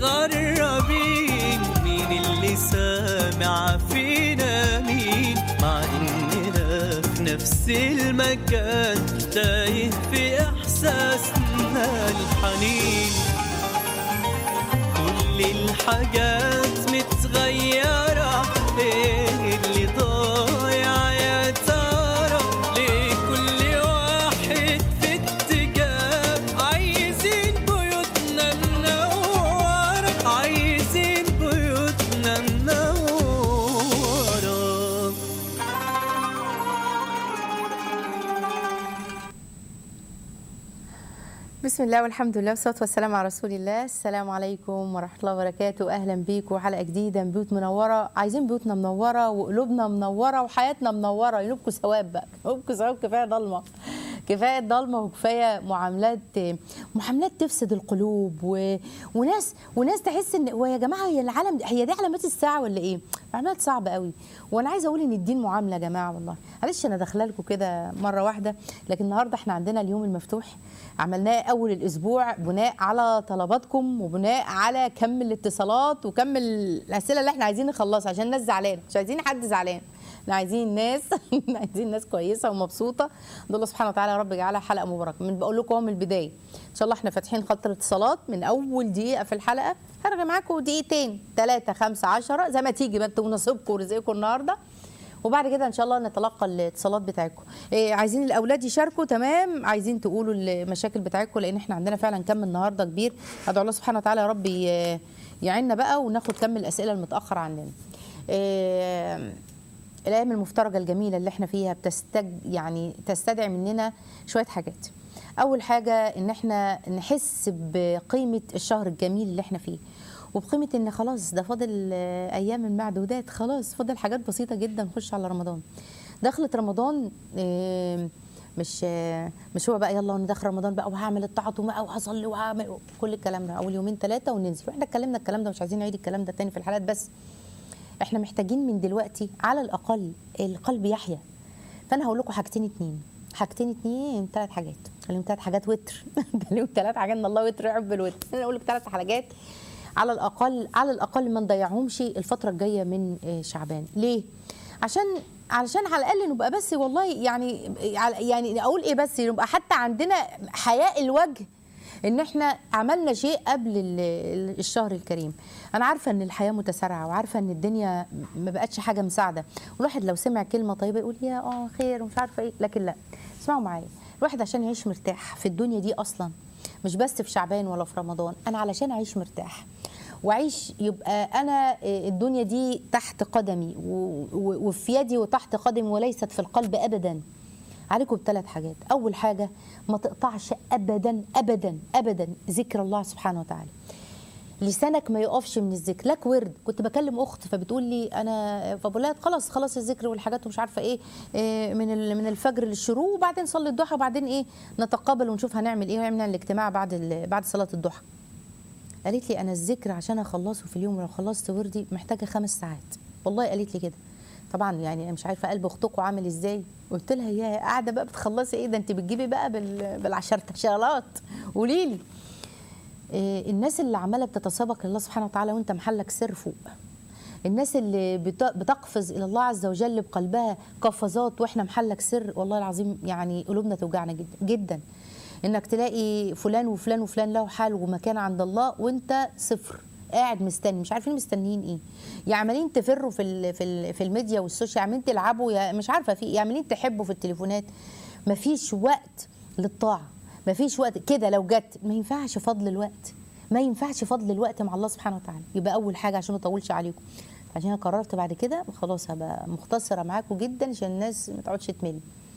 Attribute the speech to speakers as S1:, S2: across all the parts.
S1: متغربين مين اللي سامع فينا مين مع اننا في نفس المكان تايه في احساسنا الحنين كل الحاجات متغيرة ايه اللي ضايع يا ترى ليه كل واحد في اتجاه عايزين بيوتنا منورة عايزين بيوتنا منورة
S2: بسم الله والحمد لله والصلاه والسلام على رسول الله السلام عليكم ورحمه الله وبركاته اهلا بيكم حلقه جديده من بيوت منوره عايزين بيوتنا منوره وقلوبنا منوره وحياتنا منوره ينوبكم ثواب بقى ينوبكم ثواب كفايه ضلمه كفايه ضلمه وكفايه معاملات معاملات تفسد القلوب و... وناس وناس تحس ان هو يا جماعه هي العالم هي دي علامات الساعه ولا ايه؟ معاملات صعبه قوي وانا عايزه اقول ان الدين معامله يا جماعه والله معلش انا داخله لكم كده مره واحده لكن النهارده احنا عندنا اليوم المفتوح عملناه اول الاسبوع بناء على طلباتكم وبناء على كم الاتصالات وكم الاسئله اللي احنا عايزين نخلصها عشان الناس زعلانه مش عايزين حد زعلان احنا عايزين ناس عايزين ناس كويسه ومبسوطه ندعو الله سبحانه وتعالى يا رب يجعلها حلقه مباركه من بقول لكم اهو من البدايه ان شاء الله احنا فاتحين خط الاتصالات من اول دقيقه في الحلقه هرجع معاكم دقيقتين ثلاثة خمسة عشرة زي ما تيجي ما انتوا نصيبكم ورزقكم النهارده وبعد كده ان شاء الله نتلقى الاتصالات بتاعتكم إيه عايزين الاولاد يشاركوا تمام عايزين تقولوا المشاكل بتاعتكم لان احنا عندنا فعلا كم النهارده كبير ادعو الله سبحانه وتعالى يا رب ي- يعيننا بقى وناخد كم الاسئله المتاخره عننا إيه الايام المفترجه الجميله اللي احنا فيها بتستج يعني تستدعي مننا شويه حاجات اول حاجه ان احنا نحس بقيمه الشهر الجميل اللي احنا فيه وبقيمه ان خلاص ده فاضل آه، ايام المعدودات خلاص فاضل حاجات بسيطه جدا نخش على رمضان دخلت رمضان آه، مش آه، مش هو بقى يلا انا داخل رمضان بقى وهعمل الطاعات وبقى وهصلي وهعمل كل الكلام ده اول يومين ثلاثه وننزل واحنا اتكلمنا الكلام ده مش عايزين نعيد الكلام ده تاني في الحلقات بس احنا محتاجين من دلوقتي على الاقل القلب يحيا فانا هقول لكم حاجتين اتنين حاجتين اتنين ثلاث حاجات خليهم ثلاث حاجات وتر خليهم ثلاث حاجات ان الله وتر يحب الوتر انا اقول لك ثلاث حاجات على الاقل على الاقل ما نضيعهمش الفتره الجايه من آه، شعبان ليه عشان علشان على الاقل نبقى بس والله يعني يعني اقول ايه بس نبقى حتى عندنا حياء الوجه ان احنا عملنا شيء قبل ال- ال- الشهر الكريم انا عارفه ان الحياه متسارعه وعارفه ان الدنيا ما بقتش حاجه مساعده الواحد لو سمع كلمه طيبه يقول يا اه خير ومش عارفه ايه لكن لا اسمعوا معايا الواحد عشان يعيش مرتاح في الدنيا دي اصلا مش بس في شعبان ولا في رمضان انا علشان اعيش مرتاح واعيش يبقى انا الدنيا دي تحت قدمي و- و- وفي يدي وتحت قدمي وليست في القلب ابدا عليكم بثلاث حاجات اول حاجه ما تقطعش ابدا ابدا ابدا ذكر الله سبحانه وتعالى لسانك ما يقفش من الذكر لك ورد كنت بكلم اخت فبتقول لي انا فبقول لها خلاص خلاص الذكر والحاجات ومش عارفه ايه إيه من ال- من الفجر للشروق وبعدين صلي الضحى وبعدين ايه نتقابل ونشوف هنعمل ايه ونعمل الاجتماع بعد ال- بعد صلاه الضحى قالت لي انا الذكر عشان اخلصه في اليوم لو خلصت وردي محتاجه خمس ساعات والله قالت لي كده طبعا يعني انا مش عارفه قلب اختكم عامل ازاي قلت لها يا قاعده بقى بتخلصي ايه ده انت بتجيبي بقى بال- بالعشرة قولي لي إيه، الناس اللي عماله بتتسابق لله سبحانه وتعالى وانت محلك سر فوق الناس اللي بت- بتقفز الى الله عز وجل بقلبها قفزات واحنا محلك سر والله العظيم يعني قلوبنا توجعنا جدا جدا انك تلاقي فلان وفلان وفلان له حال ومكان عند الله وانت صفر قاعد مستني مش عارفين مستنيين ايه يا عمالين تفروا في ال في ال في الميديا والسوشيال عمالين تلعبوا يا مش عارفه في إيه، يا عمالين تحبوا في التليفونات مفيش وقت للطاعه مفيش وقت كده لو جت ما ينفعش فضل الوقت ما ينفعش فضل الوقت مع الله سبحانه وتعالى يبقى اول حاجه عشان ما اطولش عليكم عشان انا قررت بعد كده خلاص هبقى مختصره معاكم جدا عشان الناس ما تقعدش تمل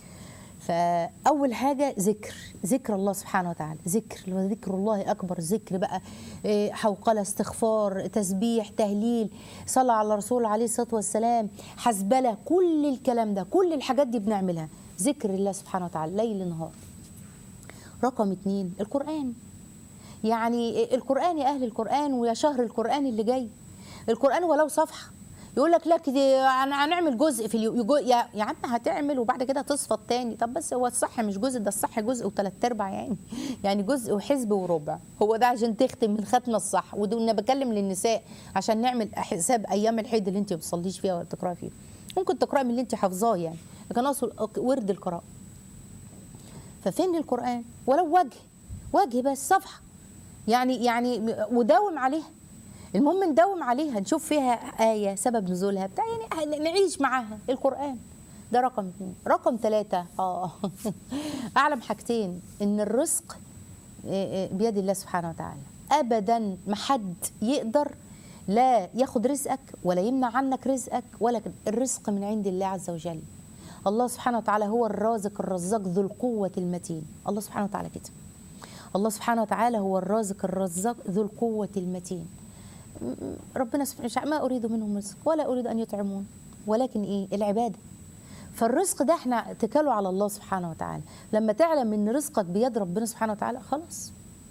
S2: فاول حاجه ذكر ذكر الله سبحانه وتعالى ذكر اللي هو ذكر الله اكبر ذكر بقى إيه، حوقله استغفار تسبيح تهليل صلاه على الرسول عليه الصلاه والسلام حسبله كل الكلام ده كل الحاجات دي بنعملها ذكر الله سبحانه وتعالى ليل نهار رقم اتنين القرآن يعني القرآن يا أهل القرآن ويا شهر القرآن اللي جاي القرآن ولو صفحة يقول لك لا كده انا هنعمل جزء في اليوم يجو- يا, يا عم هتعمل وبعد كده تصفى التاني طب بس هو الصح مش جزء ده الصح جزء وثلاث ارباع يعني يعني جزء وحزب وربع هو ده عشان تختم من ختمه الصح وده انا بكلم للنساء عشان نعمل حساب ايام الحيض اللي انت ما بتصليش فيها ولا بتقراي فيها ممكن تقراي من اللي انت حافظاه يعني لكن اقصد ورد القراءه ففين القرآن ولو وجه وجه بس صفحة يعني يعني وداوم عليها المهم نداوم عليها نشوف فيها آية سبب نزولها بتاع يعني نعيش معاها القرآن ده رقم اثنين رقم ثلاثة اه أعلم حاجتين إن الرزق آه، آه، بيد الله سبحانه وتعالى أبدا ما حد يقدر لا ياخد رزقك ولا يمنع عنك رزقك ولا كده. الرزق من عند الله عز وجل الله سبحانه وتعالى هو الرازق الرزاق ذو القوة المتين الله سبحانه وتعالى كده الله سبحانه وتعالى هو الرازق الرزاق ذو القوة المتين م- م- ربنا سبحانه وتعالى ما أريد منهم رزق ولا أريد أن يطعمون ولكن إيه العبادة فالرزق ده احنا اتكلوا على الله سبحانه وتعالى لما تعلم ان رزقك بيد ربنا سبحانه وتعالى خلاص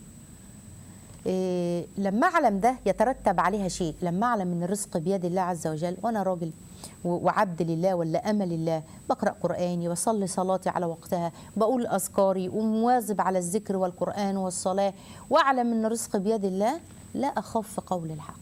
S2: إيه لما اعلم ده يترتب عليها شيء لما اعلم ان الرزق بيد الله عز وجل وانا راجل و- وعبد لله ولا امل لله بقرا قراني بصلي صلاتي على وقتها بقول اذكاري ومواظب على الذكر والقران والصلاه واعلم ان الرزق بيد الله لا اخاف في قول الحق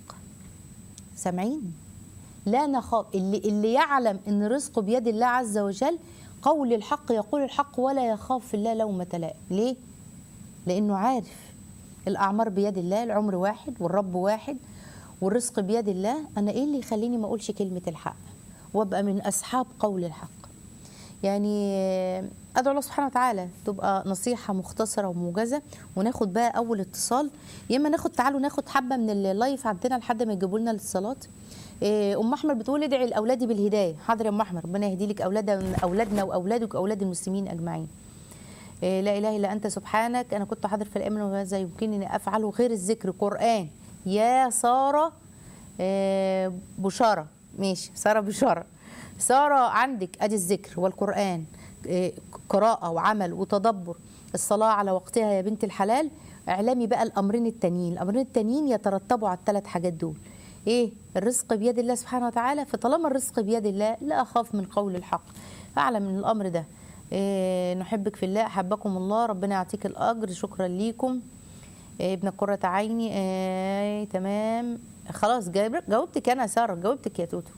S2: سامعين لا نخاف اللي, اللي يعلم ان رزقه بيد الله عز وجل قول الحق يقول الحق ولا يخاف في الله لومة لائم ليه لانه عارف الاعمار بيد الله العمر واحد والرب واحد والرزق بيد الله انا ايه اللي يخليني ما اقولش كلمه الحق وابقى من اصحاب قول الحق يعني ادعو الله سبحانه وتعالى تبقى نصيحه مختصره وموجزه وناخد بقى اول اتصال يا اما ناخد تعالوا ناخد حبه من اللايف عندنا لحد ما يجيبوا لنا الاتصالات إيه، ام احمد بتقول ادعي لاولادي بالهدايه حاضر يا ام احمد ربنا يهدي لك اولاد اولادنا واولادك واولاد المسلمين اجمعين إيه، لا اله الا انت سبحانك انا كنت حاضر في الامن وماذا يمكنني افعله غير الذكر قران يا ساره إيه، بشاره ماشي ساره بشاره ساره عندك ادي الذكر والقران إيه، قراءه وعمل وتدبر الصلاه على وقتها يا بنت الحلال اعلمي بقى الامرين التانيين الامرين التانيين يترتبوا على الثلاث حاجات دول ايه الرزق بيد الله سبحانه وتعالى فطالما الرزق بيد الله لا اخاف من قول الحق فاعلم من الامر ده إيه نحبك في الله احبكم الله ربنا يعطيك الاجر شكرا ليكم إيه ابن قرة عيني إيه تمام خلاص جاوب- جاوبتك انا يا ساره جاوبتك يا توتو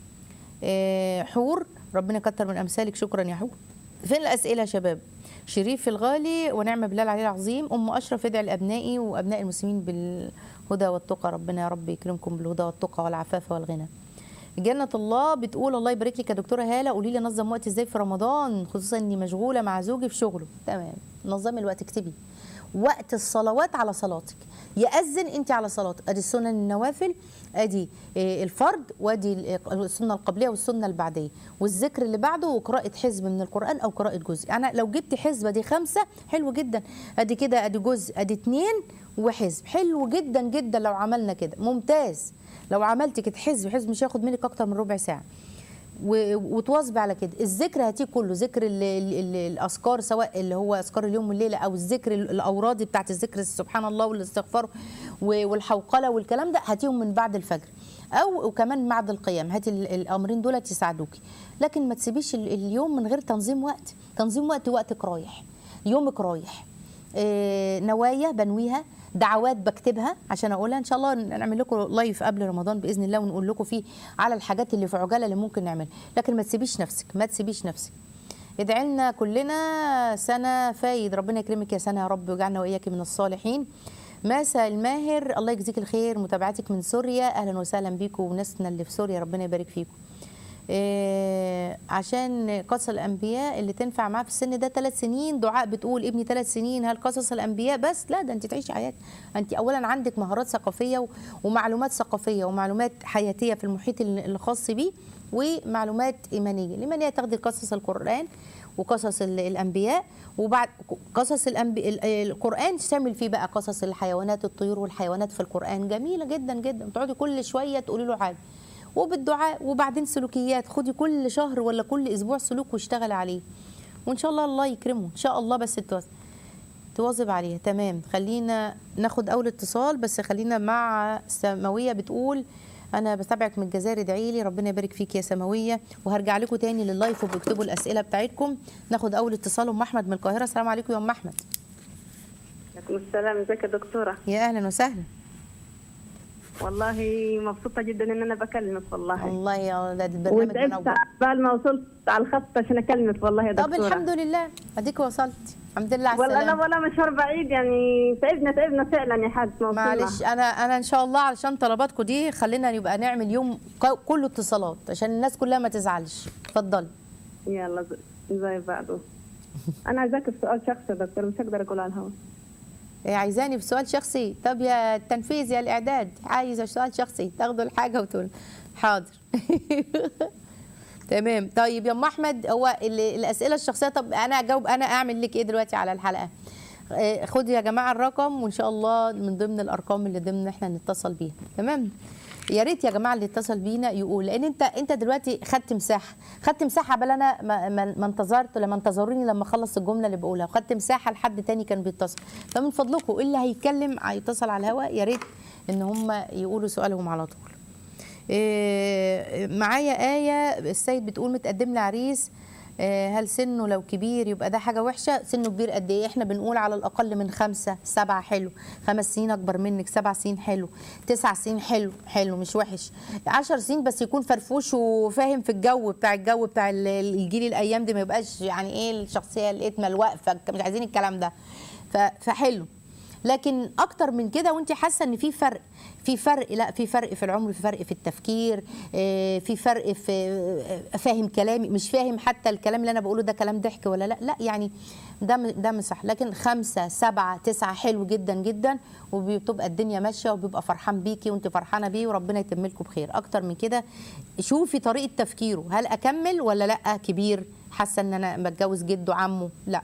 S2: إيه حور ربنا يكتر من امثالك شكرا يا حور فين الاسئله يا شباب شريف الغالي ونعمه بالله العلي العظيم ام اشرف ادعي لابنائي وابناء المسلمين بالهدى والتقى ربنا يا رب يكرمكم بالهدى والتقى والعفاف والغنى جنة الله بتقول الله يبارك لك يا دكتورة هالة قولي لي انظم وقتي ازاي في رمضان خصوصا اني مشغولة مع زوجي في شغله تمام نظمي الوقت اكتبي وقت الصلوات على صلاتك يأذن انت على صلاتك ادي السنن النوافل ادي آه، الفرض وادي ال- السنه القبليه والسنه البعديه والذكر اللي بعده وقراءه حزب من القران او قراءه جزء انا لو جبت حزبه دي خمسه حلو جدا ادي كده ادي جزء ادي اتنين وحزب حلو جدا جدا لو عملنا كده ممتاز لو عملت كده حزب حزب مش هياخد منك اكتر من ربع ساعه و- وتواظبي على كده الذكر هاتيه كله ذكر ال ال ال الاذكار سواء اللي هو اذكار اليوم والليله او الذكر ال- الاوراد بتاعت الذكر سبحان الله والاستغفار و- والحوقله والكلام ده هاتيهم من بعد الفجر او وكمان بعد القيام هاتي ال- الامرين دول يساعدوكي لكن ما تسيبيش ال- اليوم من غير تنظيم وقت تنظيم وقت وقتك رايح يومك رايح آه، نوايا بنويها دعوات بكتبها عشان اقولها ان شاء الله نعمل لكم لايف قبل رمضان باذن الله ونقول لكم فيه على الحاجات اللي في عجاله اللي ممكن نعملها لكن ما تسيبيش نفسك ما تسيبيش نفسك ادعي لنا كلنا سنه فايد ربنا يكرمك يا سنه يا رب ويجعلنا واياك من الصالحين ماسة الماهر الله يجزيك الخير متابعتك من سوريا اهلا وسهلا بيكم وناسنا اللي في سوريا ربنا يبارك فيكم إيه عشان قصص الانبياء اللي تنفع معاه في السن ده ثلاث سنين دعاء بتقول ابني ثلاث سنين هل قصص الانبياء بس لا ده انت تعيشي حياه انت اولا عندك مهارات ثقافيه و- ومعلومات ثقافيه ومعلومات حياتيه في المحيط ال- الخاص بيه ومعلومات ايمانيه الايمانيه تاخدي قصص القران وقصص ال- الانبياء وبعد قصص الأنبي... ال- القران تشمل فيه بقى قصص الحيوانات الطيور والحيوانات في القران جميله جدا جدا تقعدي كل شويه تقولي له حاجه وبالدعاء وبعدين سلوكيات خدي كل شهر ولا كل اسبوع سلوك واشتغل عليه وان شاء الله الله يكرمه ان شاء الله بس تواظب تواظب عليها تمام خلينا ناخد اول اتصال بس خلينا مع سماويه بتقول انا بتابعك من الجزائر ادعي لي ربنا يبارك فيك يا سماويه وهرجع لكم تاني لللايف وباكتبوا الاسئله بتاعتكم ناخد اول اتصال ام احمد من القاهره السلام عليكم يا ام احمد
S3: عليكم السلام ازيك يا دكتورة
S2: يا اهلا وسهلا
S3: والله مبسوطة جدا ان انا بكلمك والله
S2: الله يا ده البرنامج
S3: وتعبت
S2: منور
S3: بعد ما وصلت على الخط عشان اكلمك والله يا
S2: طب
S3: دكتورة
S2: الحمد لله اديك وصلت الحمد لله على
S3: والله لا
S2: السلامه
S3: ولا مشوار بعيد يعني تعبنا تعبنا فعلا يا حاج ما وصلنا.
S2: معلش انا انا ان شاء الله علشان طلباتكم دي خلينا يبقى نعمل يوم ق- كله اتصالات عشان الناس كلها ما تزعلش اتفضلي
S3: يلا ز- زي بعضه انا عايزاك بسؤال شخصي يا دكتور مش هقدر اقول على الهواء
S2: إيه عايزاني بسؤال شخصي طب يا التنفيذ يا الاعداد عايزه سؤال شخصي تاخدوا الحاجه وتقول حاضر تمام طيب يا ام احمد هو ال- الاسئله الشخصيه طب انا اجاوب انا اعمل لك ايه دلوقتي على الحلقه إيه، خدوا يا جماعه الرقم وان شاء الله من ضمن الارقام اللي ضمن احنا نتصل بيها تمام يا ريت يا جماعه اللي اتصل بينا يقول لان انت انت دلوقتي خدت مساحه خدت مساحه بل انا ما, ما, ما انتظرت لما انتظروني لما اخلص الجمله اللي بقولها وخدت مساحه لحد تاني كان بيتصل فمن فضلكم اللي هيتكلم هيتصل على الهواء يا ريت ان هم يقولوا سؤالهم على طول إيه، معايا آية السيد بتقول متقدم لي عريس إيه، هل سنه لو كبير يبقى ده حاجة وحشة سنه كبير قد ايه احنا بنقول على الأقل من خمسة سبعة حلو خمس سنين أكبر منك سبع سنين حلو تسع سنين حلو حلو مش وحش عشر سنين بس يكون فرفوش وفاهم في الجو بتاع الجو بتاع ال- الجيل الأيام دي ما يبقاش يعني ايه الشخصية الإتمة الواقفة مش عايزين الكلام ده ف- فحلو لكن اكتر من كده وانت حاسه ان في فرق في فرق لا في فرق في العمر في فرق في التفكير آه، في فرق في آه، فاهم كلامي مش فاهم حتى الكلام اللي انا بقوله ده كلام ضحك ولا لا لا يعني ده م- ده مش صح لكن خمسة سبعة تسعة حلو جدا جدا وبتبقى الدنيا ماشيه وبيبقى فرحان بيكي وانت فرحانه بيه وربنا يتم لكم بخير اكتر من كده شوفي طريقه تفكيره هل اكمل ولا لا كبير حاسه ان انا بتجوز جده عمه لا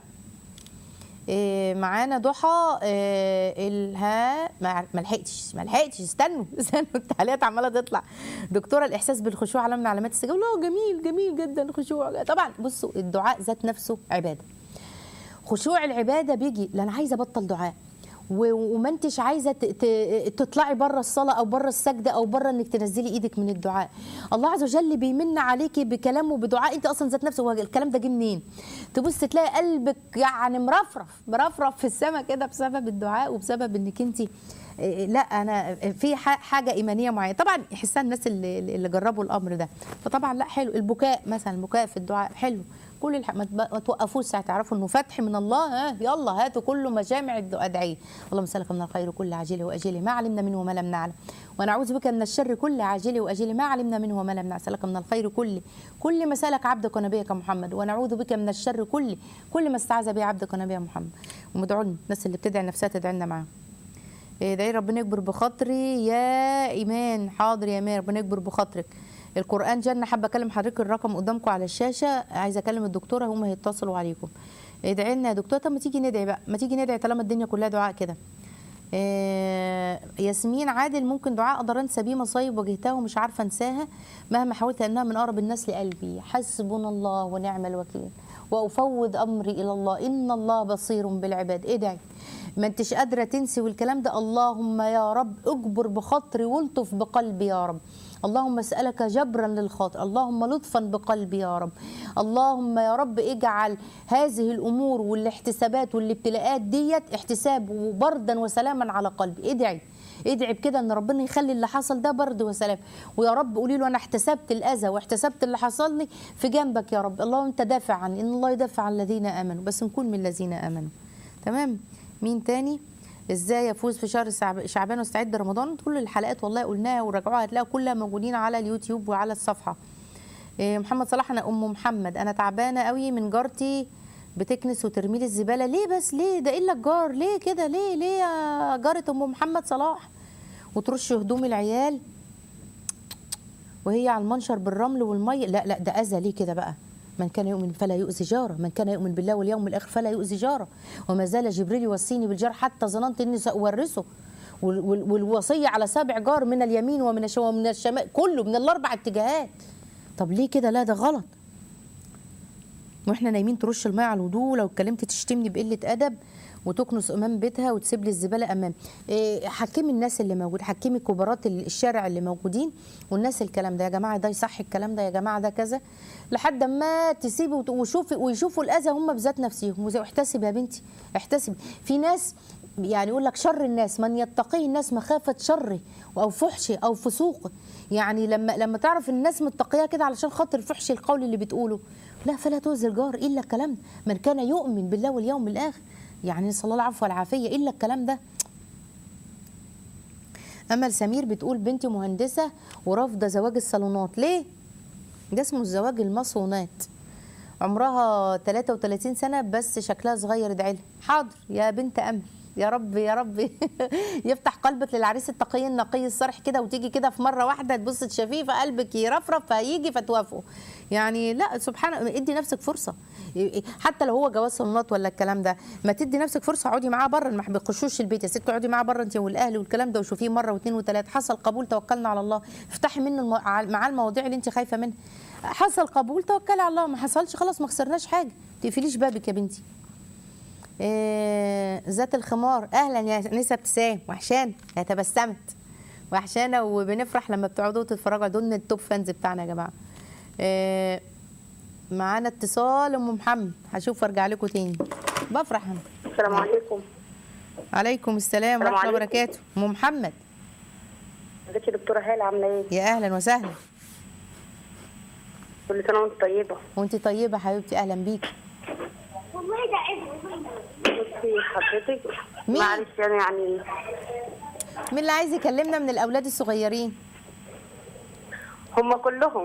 S2: إيه، معانا ضحى إيه، الها ما ما لحقتش ما لحقتش استنوا استنوا التعليقات عماله تطلع دكتوره الاحساس بالخشوع علامه من علامات السجاوه لا جميل جميل جدا الخشوع طبعا بصوا الدعاء ذات نفسه عباده خشوع العباده بيجي لا انا عايزه ابطل دعاء و- وما انتش عايزه ت- ت- تطلعي بره الصلاه او بره السجده او بره انك تنزلي ايدك من الدعاء الله عز وجل بيمن عليكي بكلام وبدعاء انت اصلا ذات نفسه هو الكلام ده جه منين تبص تلاقي قلبك يعني مرفرف مرفرف في السماء كده بسبب الدعاء وبسبب انك انت إيه، لا انا في ح- حاجه ايمانيه معينه طبعا يحسها الناس اللي, اللي جربوا الامر ده فطبعا لا حلو البكاء مثلا البكاء في الدعاء حلو كل الح... ما تب- ما توقفوش ساعه تعرفوا انه فتح من الله ها يلا هاتوا كل مجامع الادعيه اللهم سلك من الخير كل عاجله واجله ما علمنا منه وما لم نعلم ونعوذ بك من الشر كل عاجله واجله ما علمنا منه وما لم نعلم سلك من الخير كل كل ما سلك عبدك ونبيك محمد ونعوذ بك من الشر كل كل ما استعاذ به عبدك ونبيك محمد ومدعوا لنا الناس اللي بتدعي نفسها تدعي لنا معاهم ادعي ربنا يكبر بخاطري يا ايمان حاضر يا ايمان ربنا يكبر بخاطرك القران جنه حابه اكلم حضرتك الرقم قدامكم على الشاشه عايزه اكلم الدكتوره هم هيتصلوا عليكم ادعي لنا يا دكتوره طب ما تيجي ندعي بقى ما تيجي ندعي طالما الدنيا كلها دعاء كده آه، ياسمين عادل ممكن دعاء اقدر انسى بيه مصايب واجهتها ومش عارفه انساها مهما حاولت انها من اقرب الناس لقلبي حسبنا الله ونعم الوكيل وافوض امري الى الله ان الله بصير بالعباد ادعي ما انتش قادره تنسي والكلام ده اللهم يا رب اجبر بخاطري والطف بقلبي يا رب اللهم اسالك جبرا للخاطر اللهم لطفا بقلبي يا رب اللهم يا رب اجعل هذه الامور والاحتسابات والابتلاءات ديت احتساب وبردا وسلاما على قلبي ادعي ادعي بكده ان ربنا يخلي اللي حصل ده برد وسلام ويا رب قولي له انا احتسبت الاذى واحتسبت اللي حصل لي في جنبك يا رب اللهم انت دافع عني ان الله يدافع عن الذين امنوا بس نكون من الذين امنوا تمام مين تاني ازاي افوز في شهر شعب- شعبان واستعد لرمضان كل الحلقات والله قلناها وراجعوها هتلاقوا كلها موجودين على اليوتيوب وعلى الصفحه إيه، محمد صلاح انا ام محمد انا تعبانه قوي من جارتي بتكنس وترمي لي الزباله ليه بس ليه ده الا الجار ليه كده ليه ليه يا جاره ام محمد صلاح وترش هدوم العيال وهي على المنشر بالرمل والميه لا لا ده اذى ليه كده بقى من كان يؤمن فلا يؤذي جاره من كان يؤمن بالله واليوم الاخر فلا يؤذي جاره وما زال جبريل يوصيني بالجار حتى ظننت اني ساورثه وال- وال- والوصيه على سابع جار من اليمين ومن الش- ومن الشمال كله من الاربع اتجاهات طب ليه كده لا ده غلط واحنا نايمين ترش الميه على الوضوء لو اتكلمت تشتمني بقله ادب وتكنس امام بيتها وتسيب لي الزباله امام إيه حكمي الناس اللي موجود حكمي كبارات ال- الشارع اللي موجودين والناس الكلام ده يا جماعه ده يصح الكلام ده يا جماعه ده كذا لحد ما تسيبي وت- وشوفي ويشوفوا الاذى هم بذات نفسهم وزي- واحتسبي يا بنتي احتسبي في ناس يعني يقول لك شر الناس من يتقيه الناس مخافه شره او فحشه او فسوقه يعني لما لما تعرف الناس متقيه كده علشان خاطر فحش القول اللي بتقوله لا فلا تؤذي الجار الا الكلام ده من كان يؤمن بالله واليوم الاخر يعني نسال الله العفو والعافيه الا الكلام ده امل سمير بتقول بنتي مهندسه ورافضه زواج الصالونات ليه ده اسمه الزواج المصونات عمرها 33 سنه بس شكلها صغير ادعي لها حاضر يا بنت امل يا رب يا رب يفتح قلبك للعريس التقي النقي الصرح كده وتيجي كده في مره واحده تبص تشافيه فقلبك يرفرف فهيجي فتوافقوا يعني لا سبحان ادي نفسك فرصه حتى لو هو جواز صالونات ولا الكلام ده ما تدي نفسك فرصه اقعدي معاه بره ما بيخشوش البيت يا ست اقعدي معاه بره انت والاهل والكلام ده وشوفيه مره واثنين وثلاثه حصل قبول توكلنا على الله افتحي منه المو... معاه المواضيع اللي انت خايفه منها حصل قبول توكلي على الله ما حصلش خلاص ما خسرناش حاجه ما تقفليش بابك يا بنتي إيه ذات الخمار اهلا يا نسا ابتسام وحشان يا تبسمت وحشانه وبنفرح لما بتقعدوا تتفرجوا دول من التوب فانز بتاعنا يا جماعه إيه معانا اتصال ام محمد هشوف وارجع لكم تاني بفرح انا
S3: السلام عليكم
S2: عليكم السلام
S3: السلام
S2: ورحمه الله
S3: عليكم.
S2: وبركاته ام محمد
S3: ازيك يا دكتوره هاله عامله ايه؟
S2: يا اهلا وسهلا
S3: كل سنه وانت طيبه
S2: وانت طيبه حبيبتي اهلا بيك
S3: بصي حضرتك
S2: مين؟
S3: معلش يعني يعني
S2: مين اللي عايز يكلمنا من الاولاد الصغيرين
S3: هم كلهم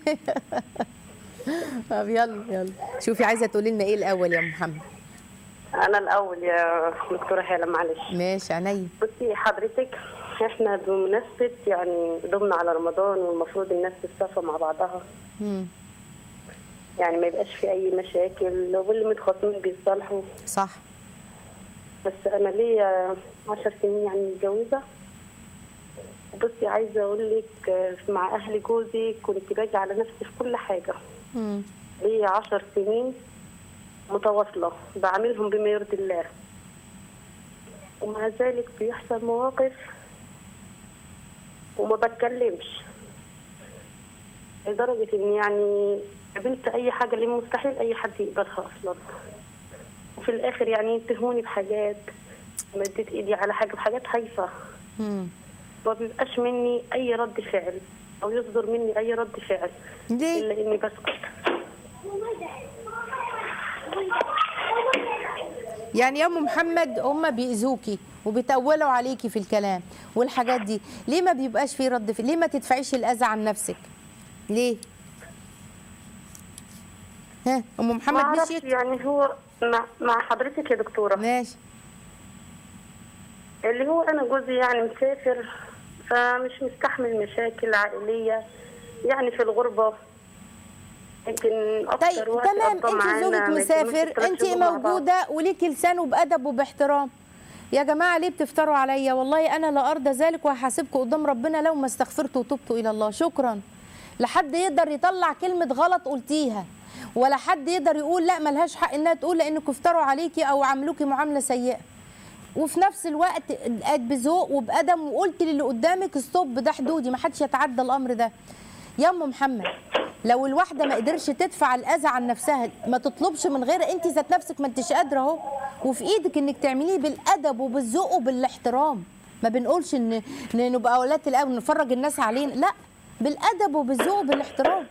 S2: طب يلا يلا شوفي عايزه تقولي لنا ايه الاول يا ام محمد
S3: انا الاول يا دكتوره هاله معلش
S2: ماشي عينيا
S3: بصي حضرتك احنا بمناسبه يعني ضمن على رمضان والمفروض الناس تتصافى مع بعضها
S2: مم.
S3: يعني ما يبقاش في اي مشاكل واللي متخاصمين بيتصالحوا
S2: صح
S3: بس انا ليا عشر سنين يعني متجوزه بصي عايزه اقول لك آه، مع اهل جوزي كنت باجي على نفسي في كل حاجه
S2: مم.
S3: ليا عشر سنين متواصله بعملهم بما يرضي الله ومع ذلك بيحصل مواقف وما بتكلمش لدرجه ان يعني قابلت اي حاجه اللي مستحيل اي حد يقبلها اصلا وفي الاخر يعني يتهموني بحاجات مديت ايدي على حاجه بحاجات هايفه
S2: مم.
S3: ما بيبقاش مني اي رد فعل او يصدر مني اي رد فعل
S2: ليه
S3: الا اني بسكت
S2: يعني يا ام محمد هم بيأذوكي وبيتولوا عليكي في الكلام والحاجات دي ليه ما بيبقاش في رد في ليه ما تدفعيش الاذى عن نفسك ليه ها ام
S3: ما
S2: محمد
S3: اعرفش
S2: مشيت
S3: يعني هو مع, مع حضرتك يا دكتوره
S2: ماشي
S3: اللي هو انا جوزي يعني مسافر فمش مستحمل مشاكل عائليه يعني في الغربه يمكن اكتر
S2: طيب
S3: وقت
S2: تمام
S3: قضى
S2: انت
S3: معانا
S2: زوجك
S3: ما يكملش
S2: مسافر
S3: ثلاث
S2: انت
S3: شهور مع بعض.
S2: موجوده وليكي لسان وبادب وباحترام يا جماعه ليه بتفتروا عليا والله انا لا ارضى ذلك وهحاسبكم قدام ربنا لو ما استغفرت وتبت الى الله شكرا لحد يقدر يطلع كلمه غلط قلتيها ولا حد يقدر يقول لا ملهاش حق انها تقول لانكم افتروا عليكي او عملوكي معامله سيئه وفي نفس الوقت قد بذوق وبادب وقلت للي قدامك ستوب ده حدودي ما حدش يتعدى الامر ده يا ام محمد لو الواحده ما قدرش تدفع الاذى عن نفسها ما تطلبش من غير انت ذات نفسك ما انتش قادره اهو وفي ايدك انك تعمليه بالادب وبالذوق وبالاحترام ما بنقولش ان ان نبقى اولاد الاول نفرج الناس علينا لا بالادب وبالذوق وبالاحترام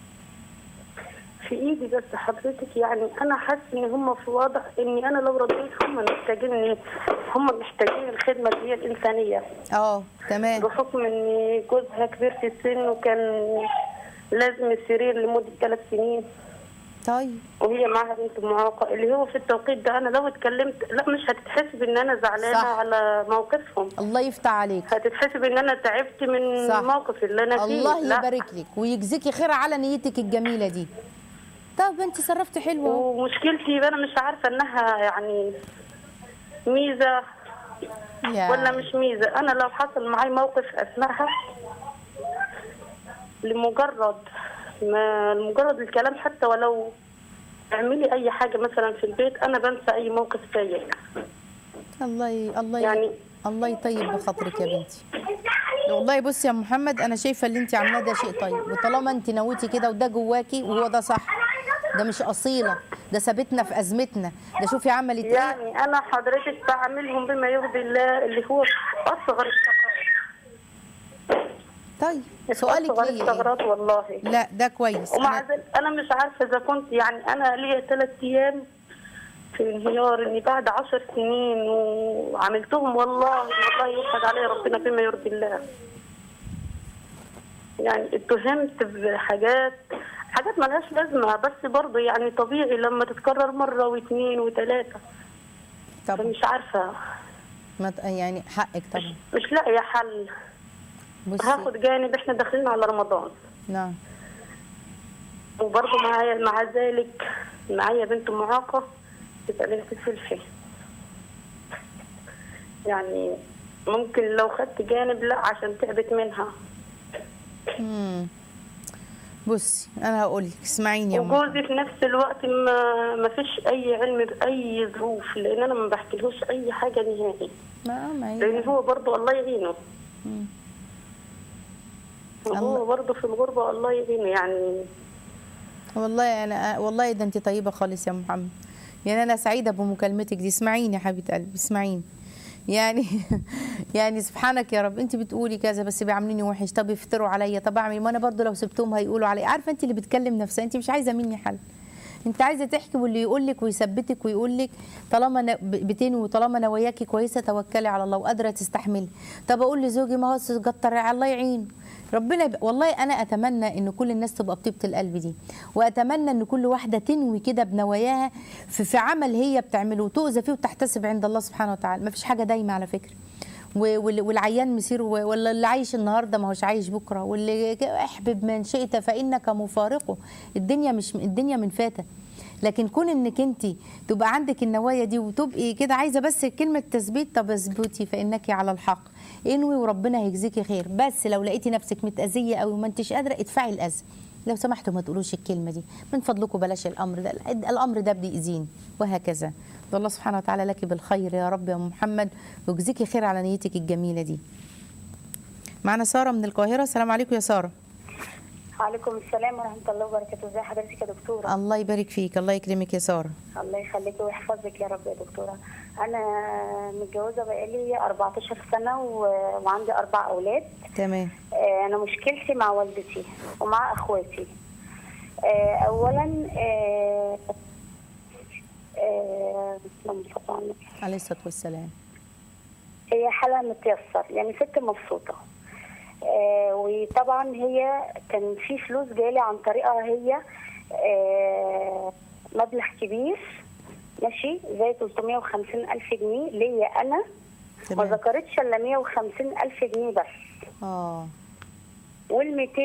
S3: في ايدي بس حضرتك يعني انا حاسه ان هم في وضع اني انا لو رضيت هم محتاجيني هم محتاجين الخدمه اللي هي الانسانيه
S2: اه تمام
S3: بحكم ان جوزها كبير في السن وكان لازم السرير لمده ثلاث سنين
S2: طيب
S3: وهي معاها بنت معاقه اللي هو في التوقيت ده انا لو اتكلمت لا مش هتتحسب ان انا زعلانه
S2: صح.
S3: على موقفهم
S2: الله يفتح عليك
S3: هتتحسب ان انا تعبت من
S2: صح.
S3: الموقف اللي انا فيه
S2: الله
S3: لا.
S2: يبارك لك ويجزيكي خير على نيتك الجميله دي طب انت صرفتي حلوه اهو.
S3: ومشكلتي انا مش عارفه انها يعني ميزه
S2: يا
S3: ولا مش ميزه انا لو حصل معي موقف اثناءها لمجرد ما لمجرد الكلام حتى ولو اعملي اي حاجه مثلا في البيت انا بنسى اي موقف سيء
S2: الله ي... الله ي...
S3: يعني
S2: الله يطيب بخاطرك يا بنتي والله بصي يا محمد انا شايفه اللي انت عاملاه ده شيء طيب وطالما انت نويتي كده وده جواكي وهو ده صح ده مش اصيله ده سابتنا في ازمتنا ده شوفي عملت ايه
S3: يعني انا حضرتك بعملهم بما يرضي الله اللي هو اصغر الثغرات
S2: طيب سؤالك
S3: اصغر
S2: ليه إيه؟
S3: الثغرات والله
S2: لا ده كويس
S3: ومع
S2: أنا...
S3: ذلك انا مش عارفه اذا كنت يعني انا ليا ثلاث ايام في انهيار اني بعد عشر سنين وعملتهم والله والله يشهد علي ربنا بما يرضي الله يعني اتهمت بحاجات حاجات ملهاش لازمه بس برضه يعني طبيعي لما تتكرر مره واثنين وثلاثه
S2: طب
S3: فمش عارفه
S2: ما ت- يعني حقك طبعا
S3: مش لاقيه حل
S2: بصي
S3: هاخد جانب احنا داخلين على رمضان
S2: نعم
S3: وبرضه معايا مع ذلك معايا بنت معاقة تبقى بنت سلفي يعني ممكن لو خدت جانب لا عشان تعبت منها
S2: مم. بصي انا هقول لك اسمعيني يا أم.
S3: وجوزي في نفس الوقت ما ما فيش اي علم باي ظروف لان انا ما بحكيلهوش اي حاجه نهائي
S2: ما ما هي
S3: لان هو برضه الله يعينه
S2: مم.
S3: وهو
S2: الله-
S3: برضه في الغربه الله يعينه يعني
S2: والله انا والله ده انت طيبه خالص يا محمد يعني انا سعيده بمكالمتك دي اسمعيني يا حبيبه قلبي اسمعيني يعني يعني سبحانك يا رب انت بتقولي كذا بس بيعاملوني وحش طب يفتروا عليا طب اعمل ما انا برضو لو سبتهم هيقولوا علي عارفه انت اللي بتكلم نفسها انت مش عايزه مني حل انت عايزه تحكي واللي يقول لك ويثبتك ويقول لك طالما أنا ب- بتنوي وطالما نواياكي كويسه توكلي على الله وقادره تستحملي طب اقول لزوجي ما هو كتر الله يعين ربنا يبقى والله انا اتمنى ان كل الناس تبقى بطيبه القلب دي واتمنى ان كل واحده تنوي كده بنواياها في, في عمل هي بتعمله وتؤذى فيه وتحتسب عند الله سبحانه وتعالى ما فيش حاجه دايمه على فكره و- وال- والعيان مسير و- ولا اللي عايش النهارده ما هوش عايش بكره واللي ك- احبب من شئت فانك مفارقه الدنيا مش الدنيا من فاتة لكن كون انك انت تبقى عندك النوايا دي وتبقي كده عايزه بس كلمه تثبيت طب اثبتي فانك على الحق انوي وربنا هيجزيكي خير بس لو لقيتي نفسك متاذيه او ما انتش قادره ادفعي الاذى لو سمحتوا ما تقولوش الكلمه دي من فضلكم بلاش الامر ده الامر ده بيأذيني وهكذا ده الله سبحانه وتعالى لك بالخير يا رب يا محمد ويجزيكي خير على نيتك الجميله دي معنا ساره من القاهره السلام عليكم يا ساره
S4: وعليكم السلام ورحمة الله وبركاته ازي حضرتك يا دكتورة
S2: الله يبارك فيك الله يكرمك يا ساره
S4: الله يخليكي ويحفظك يا رب يا دكتورة أنا متجوزة بقالي 14 سنة و... وعندي أربع أولاد
S2: تمام
S4: آه، أنا مشكلتي مع والدتي ومع أخواتي آه، أولا آه، آه، اللهم صل على النبي.
S2: عليه الصلاه والسلام
S4: هي حالة متيسر يعني ست مبسوطة آه وطبعا هي كان في فلوس جالي عن طريقها هي آه مبلغ كبير ماشي زي 350 ألف جنيه ليا أنا ما
S2: تمام
S4: ذكرتش إلا 150 ألف جنيه بس
S2: اه
S4: وال 200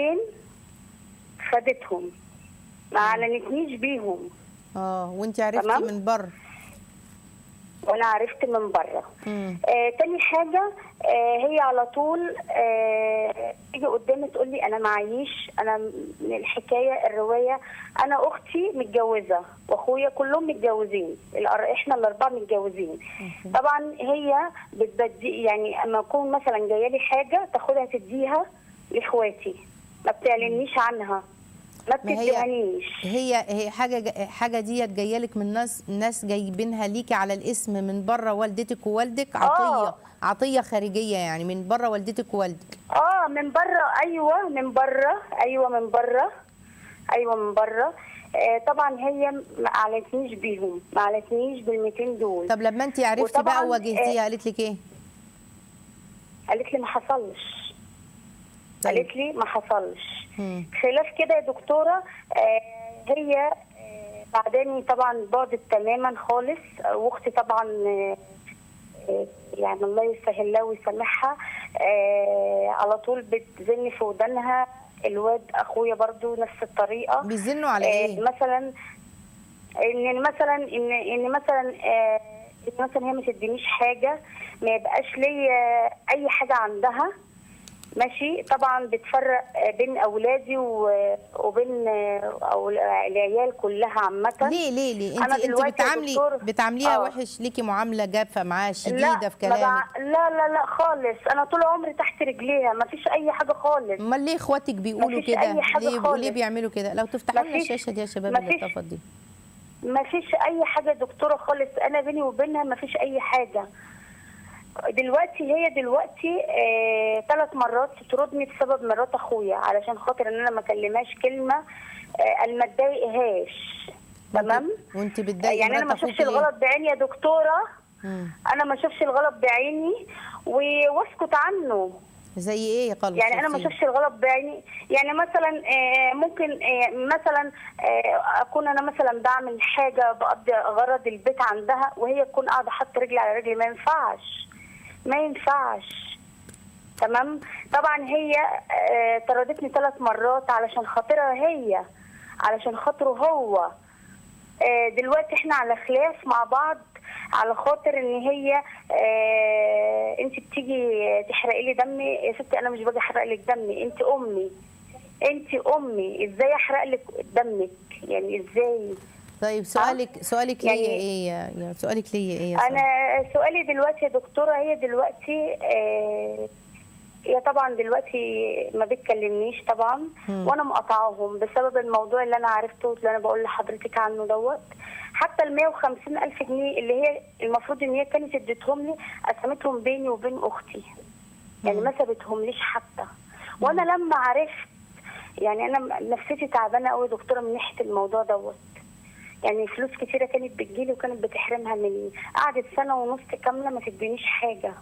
S4: خدتهم ما اعلنتنيش بيهم
S2: اه وانت عرفتي
S4: تمام.
S2: من بره
S4: وانا عرفت من بره
S2: مم.
S4: آه تاني حاجة آه هي على طول آه تيجي قدامي تقول لي أنا معيش أنا من الحكاية الرواية أنا أختي متجوزة وأخويا كلهم متجوزين الأر- إحنا الأربعة متجوزين طبعا هي بتبدي يعني أما أكون مثلا جاية لي حاجة تاخدها تديها لإخواتي ما بتعلنيش عنها ما
S2: ما هي
S4: بتديهانيش
S2: هي هي حاجه جا- حاجه ديت جايه لك من ناس ناس جايبينها ليكي على الاسم من بره والدتك ووالدك عطيه
S4: آه.
S2: عطيه خارجيه يعني من بره والدتك ووالدك
S4: اه من بره ايوه من بره ايوه من بره ايوه من بره آه طبعا هي ما اعلنتنيش بيهم ما اعلنتنيش بال 200 دول
S2: طب لما انت عرفتي بقى
S4: وطبعاً،
S2: وواجهتيها
S4: آه،
S2: قالت لك ايه
S4: قالت لي ما حصلش
S2: طيب.
S4: قالت لي ما حصلش
S2: مم.
S4: خلاف كده يا دكتوره آه هي آه بعداني طبعا بعدت تماما خالص آه، واختي طبعا آه آه، يعني الله يسهل لها ويسامحها آه على طول بتزن في ودانها الواد اخويا برضو نفس الطريقه
S2: بيزنوا على
S4: آه،
S2: ايه
S4: مثلا ان مثلا ان ان مثلا آه، ان مثلا هي ما تدينيش حاجه ما يبقاش ليا اي حاجه عندها ماشي طبعا بتفرق آه، بين اولادي و- وبين آه، أو العيال كلها عامه
S2: ليه ليه ليه انت
S4: أنا
S2: انت
S4: دلوقتي يا
S2: بتعاملي
S4: دكتور-
S2: بتعامليها
S4: آه.
S2: وحش ليكي معامله جافه معاها
S4: لا
S2: شديده في
S4: ما
S2: كلامك
S4: بع- لا لا لا خالص انا طول عمري تحت رجليها ما فيش اي حاجه خالص
S2: امال ليه اخواتك بيقولوا
S4: مفيش
S2: كده
S4: أي حاجة
S2: ليه
S4: خالص.
S2: ليه بيعملوا كده لو تفتحوا لنا
S4: مفيش-
S2: الشاشه دي يا شباب اللي
S4: مفيش-
S2: اتفضل دي
S4: ما فيش اي حاجه دكتوره خالص انا بيني وبينها ما فيش اي حاجه دلوقتي هي دلوقتي آه ثلاث مرات تطردني بسبب مرات اخويا علشان خاطر ان انا ما اكلمهاش كلمه آه انا ما اتضايقهاش تمام
S2: وانت بتضايقي
S4: يعني انا ما
S2: مرات
S4: اشوفش
S2: أخوكي ليه؟
S4: الغلط بعيني يا دكتوره
S2: مم.
S4: انا ما اشوفش الغلط بعيني و- واسكت عنه
S2: زي ايه خالص
S4: يعني انا ما
S2: شفتي؟
S4: اشوفش الغلط بعيني يعني مثلا آه، ممكن آه، مثلا آه، اكون انا مثلا بعمل حاجه بقضي غرض البيت عندها وهي تكون قاعده حاطه رجلي على رجلي ما ينفعش ما ينفعش تمام طبعا هي آه، طردتني ثلاث مرات علشان خاطرها هي علشان خاطره هو آه، دلوقتي احنا على خلاف مع بعض على خاطر ان هي آه انت بتيجي تحرقي لي دمي يا ستي انا مش باجي احرق لك دمي انت امي انت امي ازاي احرق لك دمك يعني ازاي
S2: طيب سؤالك سؤالك
S4: يعني-
S2: ليا ايه يا يا- سؤالك ليا ايه يا سارة؟
S4: انا سؤالي دلوقتي يا دكتوره هي دلوقتي آه هي طبعا دلوقتي ما بتكلمنيش طبعا
S2: مم.
S4: وانا مقاطعاهم بسبب الموضوع اللي انا عرفته اللي انا بقول لحضرتك عنه دوت حتى ال 150 الف جنيه اللي هي المفروض ان هي كانت اديتهم لي قسمتهم بيني وبين اختي يعني ما سابتهم ليش حتى وانا لما عرفت يعني انا نفسيتي تعبانه قوي يا دكتوره من ناحيه الموضوع دوت يعني فلوس كتيره كانت بتجيلي وكانت بتحرمها مني قعدت سنه ونص كامله ما تدينيش حاجه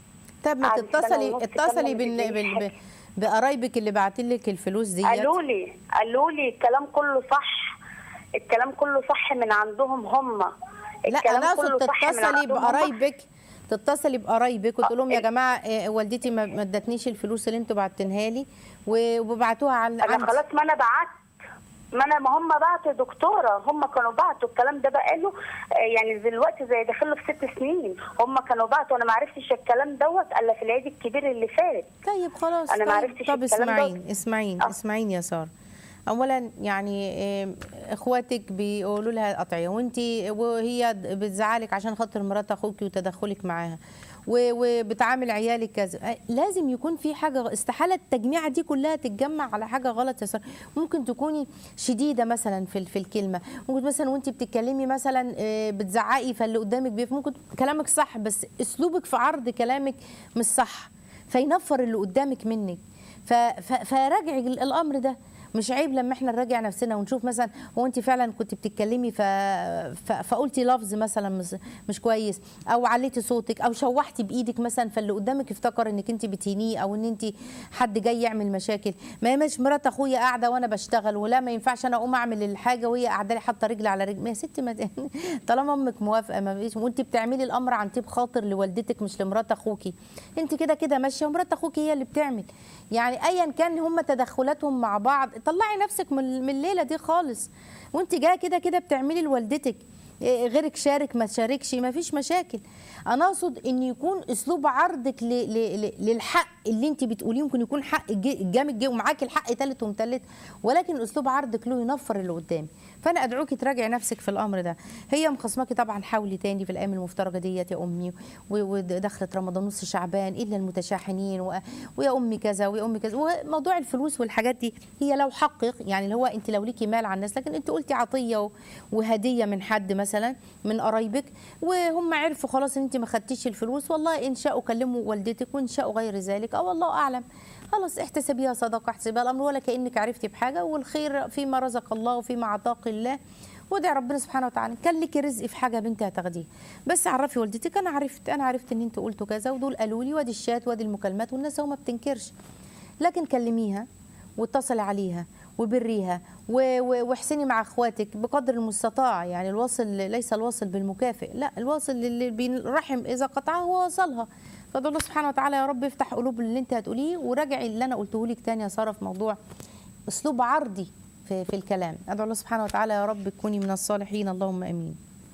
S2: طب ما
S4: قعدت سنة
S2: تتصلي
S4: ونص
S2: اتصلي
S4: كاملة
S2: بال...
S4: ما
S2: بال...
S4: بتدينيش
S2: ب- بقرايبك اللي باعتين لك الفلوس ديت
S4: قالوا لي قالوا لي الكلام كله صح الكلام كله صح من عندهم هم
S2: لا
S4: الكلام
S2: انا
S4: كله
S2: اقصد
S4: صح من
S2: تتصلي
S4: عندهم هم.
S2: بقرايبك تتصلي بقرايبك وتقول لهم يا
S4: آه.
S2: جماعه إيه، والدتي ما ما ادتنيش الفلوس اللي انتوا بعتنها لي و- وبعتوها على
S4: انا
S2: عندي.
S4: خلاص ما انا بعت ما انا ما هم بعتوا يا دكتوره هم كانوا بعتوا الكلام ده بقاله آه، يعني دلوقتي زي داخله في ست سنين هم كانوا بعتوا انا ما عرفتش الكلام دوت الا في العيد الكبير اللي فات
S2: طيب خلاص
S4: أنا ما
S2: طيب,
S4: عرفتش
S2: طب
S4: الكلام ده.
S2: اسمعين اسمعين
S4: آه.
S2: اسمعين يا ساره اولا يعني إيه، اخواتك بيقولوا لها قطعيه وانت وهي بتزعلك عشان خاطر مرات اخوك وتدخلك معاها و- وبتعامل عيالك كذا لازم يكون في حاجه استحاله التجميعه دي كلها تتجمع على حاجه غلط يا ساره ممكن تكوني شديده مثلا في في الكلمه ممكن مثلا وانت بتتكلمي مثلا آه، بتزعقي فاللي قدامك بيف ممكن كلامك صح بس اسلوبك في عرض كلامك مش صح فينفر اللي قدامك منك ف- ف- فراجعي الامر ده مش عيب لما احنا نراجع نفسنا ونشوف مثلا هو انت فعلا كنت بتتكلمي ف... ف... فقلتي لفظ مثلا مش... مش كويس او عليتي صوتك او شوحتي بايدك مثلا فاللي قدامك افتكر انك انت بتهينيه او ان انت حد جاي يعمل مشاكل ما هي مش مرات اخويا قاعده وانا بشتغل ولا ما ينفعش انا اقوم اعمل الحاجه وهي قاعده لي حاطه رجل على رجل ما يا ستي ما طالما امك موافقه ما فيش وانت بتعملي الامر عن طيب خاطر لوالدتك مش لمرات اخوكي انت كده كده ماشيه ومرات اخوكي هي اللي بتعمل يعني ايا كان هم تدخلاتهم مع بعض طلعي نفسك من من الليله دي خالص وانت جايه كده كده بتعملي لوالدتك إيه، غيرك شارك ما شاركش ما فيش مشاكل انا اقصد ان يكون اسلوب عرضك ل... ل... ل... للحق اللي انت بتقوليه ممكن يكون حق جي- جامد جدا ومعاكي الحق تالت ومتلت ولكن اسلوب عرضك له ينفر اللي قدامي فانا ادعوكي تراجعي نفسك في الامر ده هي مخصماكي طبعا حاولي تاني في الايام المفترجه ديت يا امي و- ودخلت رمضان نص شعبان الا المتشاحنين و... ويا امي كذا ويا امي كذا وموضوع الفلوس والحاجات دي هي لو حقق يعني اللي هو انت لو ليكي مال على الناس لكن انت قلتي عطيه و- وهديه من حد مثلا من قرايبك وهم عرفوا خلاص ان انت ما خدتيش الفلوس والله ان شاءوا كلموا والدتك وان شاءوا غير ذلك او الله اعلم خلاص احتسبيها صدقه احتسبيها الامر ولا كانك عرفتي بحاجه والخير فيما رزق الله وفيما اعطاك الله وادعي ربنا سبحانه وتعالى كان لك رزق في حاجه بنتي هتاخديه بس عرفي والدتك انا عرفت انا عرفت ان انتوا قلتوا كذا ودول قالوا لي وادي الشات وادي المكالمات والناس هو ما بتنكرش لكن كلميها واتصلي عليها وبريها و- و- واحسني مع اخواتك بقدر المستطاع يعني الواصل ليس الواصل بالمكافئ لا الواصل اللي بالرحم اذا قطعه هو وصلها فادعو الله سبحانه وتعالى يا رب يفتح قلوب اللي انت هتقوليه وراجعي اللي انا قلته لك تاني يا ساره في موضوع اسلوب عرضي في, في الكلام ادعو الله سبحانه وتعالى يا رب تكوني من الصالحين اللهم امين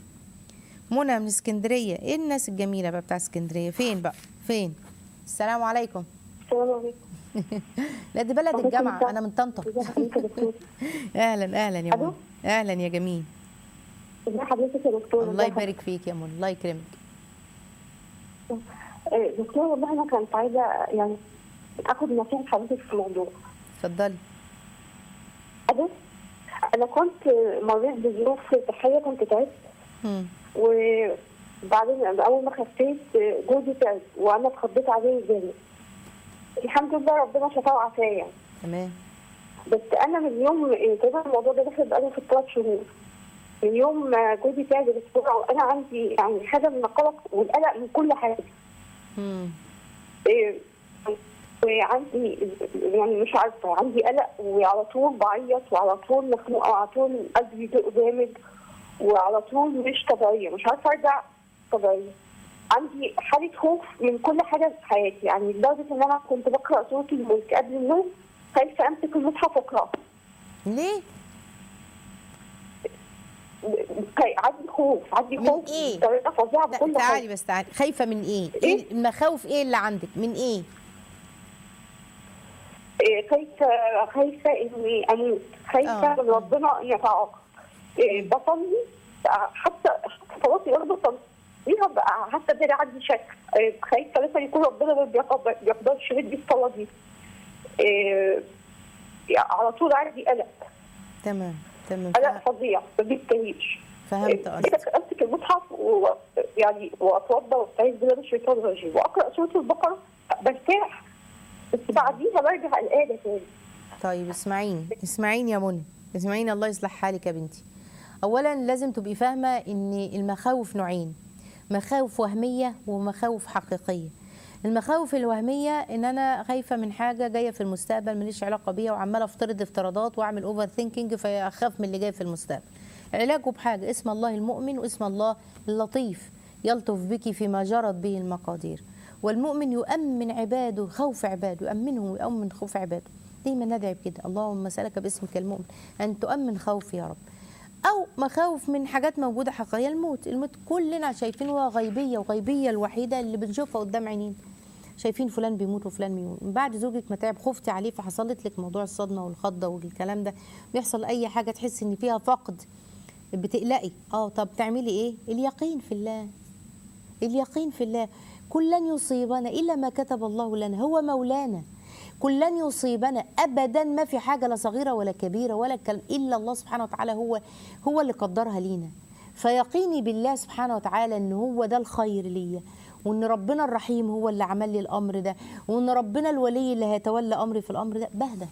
S2: منى من اسكندريه ايه الناس الجميله بقى بتاع اسكندريه فين بقى فين السلام عليكم
S3: السلام عليكم
S2: لا دي بلد
S3: عليكم
S2: الجامعه
S3: السلام.
S2: انا من طنطا
S3: ازي حضرتك يا دكتور
S2: اهلا اهلا يا
S3: ألو؟
S2: منى اهلا يا جميل
S3: ازي حضرتك يا دكتور
S2: الله
S3: ازي حضرتك؟
S2: يبارك فيك يا منى الله يكرمك
S3: آه، دكتور والله انا كنت عايزه يعني اخد نصيحه حضرتك في موضوع
S2: اتفضلي
S3: أنا انا كنت مريت بظروف صحيه كنت تعبت
S2: مم.
S3: وبعدين اول ما خفيت جوزي تعب وانا اتخضيت عليه جامد الحمد لله ربنا شفاه وعافاه
S2: تمام
S3: بس انا من يوم كده الموضوع ده داخل بقاله في ثلاث شهور من يوم ما جوزي تعب الاسبوع وانا عندي يعني حاجه من القلق والقلق من كل حاجه
S2: مم.
S3: إيه، وعندي يعني مش عارفه عندي قلق وعلى طول بعيط وعلى طول مخنوقه وعلى طول قلبي بيدق جامد وعلى طول مش طبيعيه مش عارفه ارجع طبيعيه عندي حاله خوف من كل حاجه في حياتي يعني لدرجه ان انا كنت بقرا سوره الملك قبل النوم خايفه امسك المصحف واقراه
S2: ليه
S3: عندي خوف عندي
S2: من
S3: خوف
S2: إيه؟
S3: بطريقه فظيعه
S2: لا
S3: بكل
S2: تعالي
S3: حاجه
S2: بس تعالي خايفه من ايه
S3: إيه؟
S2: ايه المخاوف ايه اللي عندك من ايه
S3: إيه، خايفه خايفه اني اموت خايفه
S2: آه.
S3: من ربنا يتعاقب إيه، بصلي حتى صلاتي برضه فيها بقى حتى ده عندي شك إيه، خايفه مثلا يكون ربنا ما بيقدر- بيقدرش يدي الصلاه دي إيه، يعني على طول عندي قلق
S2: تمام تمام
S3: قلق
S2: فه-
S3: فظيع ما بينتهيش
S2: فهمت قصدك
S3: قصدك امسك المصحف ويعني واتوضا واستعيذ بالله من الشيطان الرجيم واقرا سوره البقره برتاح بس بعديها برجع قلقانه تاني
S2: طيب اسمعيني اسمعيني يا منى اسمعيني الله يصلح حالك يا بنتي اولا لازم تبقي فاهمه ان المخاوف نوعين مخاوف وهميه ومخاوف حقيقيه المخاوف الوهميه ان انا خايفه من حاجه جايه في المستقبل ماليش علاقه بيها وعماله افترض افتراضات واعمل اوفر ثينكينج فاخاف من اللي جاي في المستقبل علاجه بحاجه اسم الله المؤمن واسم الله اللطيف يلطف بك فيما جرت به المقادير والمؤمن يؤمن عباده خوف عباده يؤمنهم ويؤمن خوف عباده دايما ندعي بكده اللهم اسالك باسمك المؤمن ان تؤمن خوفي يا رب او مخاوف من حاجات موجوده حقيقيه الموت الموت كلنا شايفين هو غيبيه وغيبيه الوحيده اللي بنشوفها قدام عينينا شايفين فلان بيموت وفلان بيموت من بعد زوجك ما تعب خفتي عليه فحصلت لك موضوع الصدمه والخضه والكلام ده بيحصل اي حاجه تحس ان فيها فقد بتقلقي اه طب تعملي ايه اليقين في الله اليقين في الله كل لن يصيبنا الا ما كتب الله لنا هو مولانا كل لن يصيبنا ابدا ما في حاجه لا صغيره ولا كبيره ولا كلام الا الله سبحانه وتعالى هو هو اللي قدرها لينا فيقيني بالله سبحانه وتعالى ان هو ده الخير ليا وان ربنا الرحيم هو اللي عمل لي الامر ده وان ربنا الولي اللي هيتولى امري في الامر ده بهدى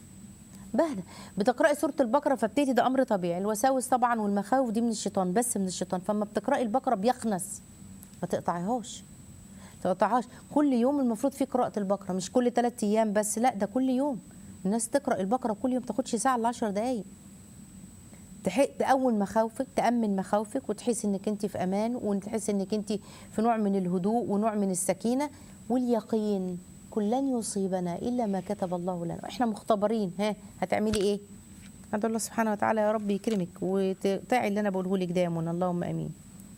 S2: بهدى بتقراي سوره البقره فبتدي ده امر طبيعي الوساوس طبعا والمخاوف دي من الشيطان بس من الشيطان فما بتقراي البقره بيخنس ما تقطعيهاش تقطعهاش كل يوم المفروض في قراءه البقره مش كل ثلاث ايام بس لا ده كل يوم الناس تقرا البقره كل يوم تاخدش ساعه ل 10 دقائق تح- تأول مخاوفك تأمن مخاوفك وتحس انك انت في امان وتحس انك انت في نوع من الهدوء ونوع من السكينه واليقين كل لن يصيبنا الا ما كتب الله لنا احنا مختبرين ها هتعملي ايه ادعو الله سبحانه وتعالى يا رب يكرمك وتطيعي اللي انا بقوله لك ده يا منى اللهم امين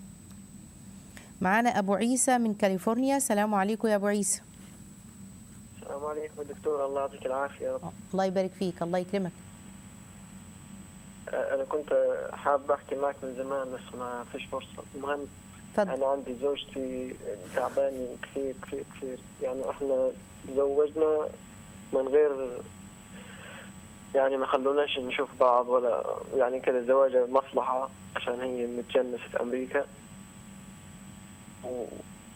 S2: معانا ابو عيسى من كاليفورنيا السلام عليكم يا ابو عيسى
S5: السلام عليكم يا دكتور الله يعطيك العافية يا رب
S2: الله يبارك فيك الله يكرمك
S5: أه، أنا كنت حابب أحكي معك من زمان بس ما فيش فرصة المهم
S2: اتفضل
S5: أنا عندي زوجتي تعبانة كثير كثير كثير يعني إحنا تزوجنا من غير يعني ما خلوناش نشوف بعض ولا يعني كده زواجة مصلحة عشان هي متجنسة في أمريكا و...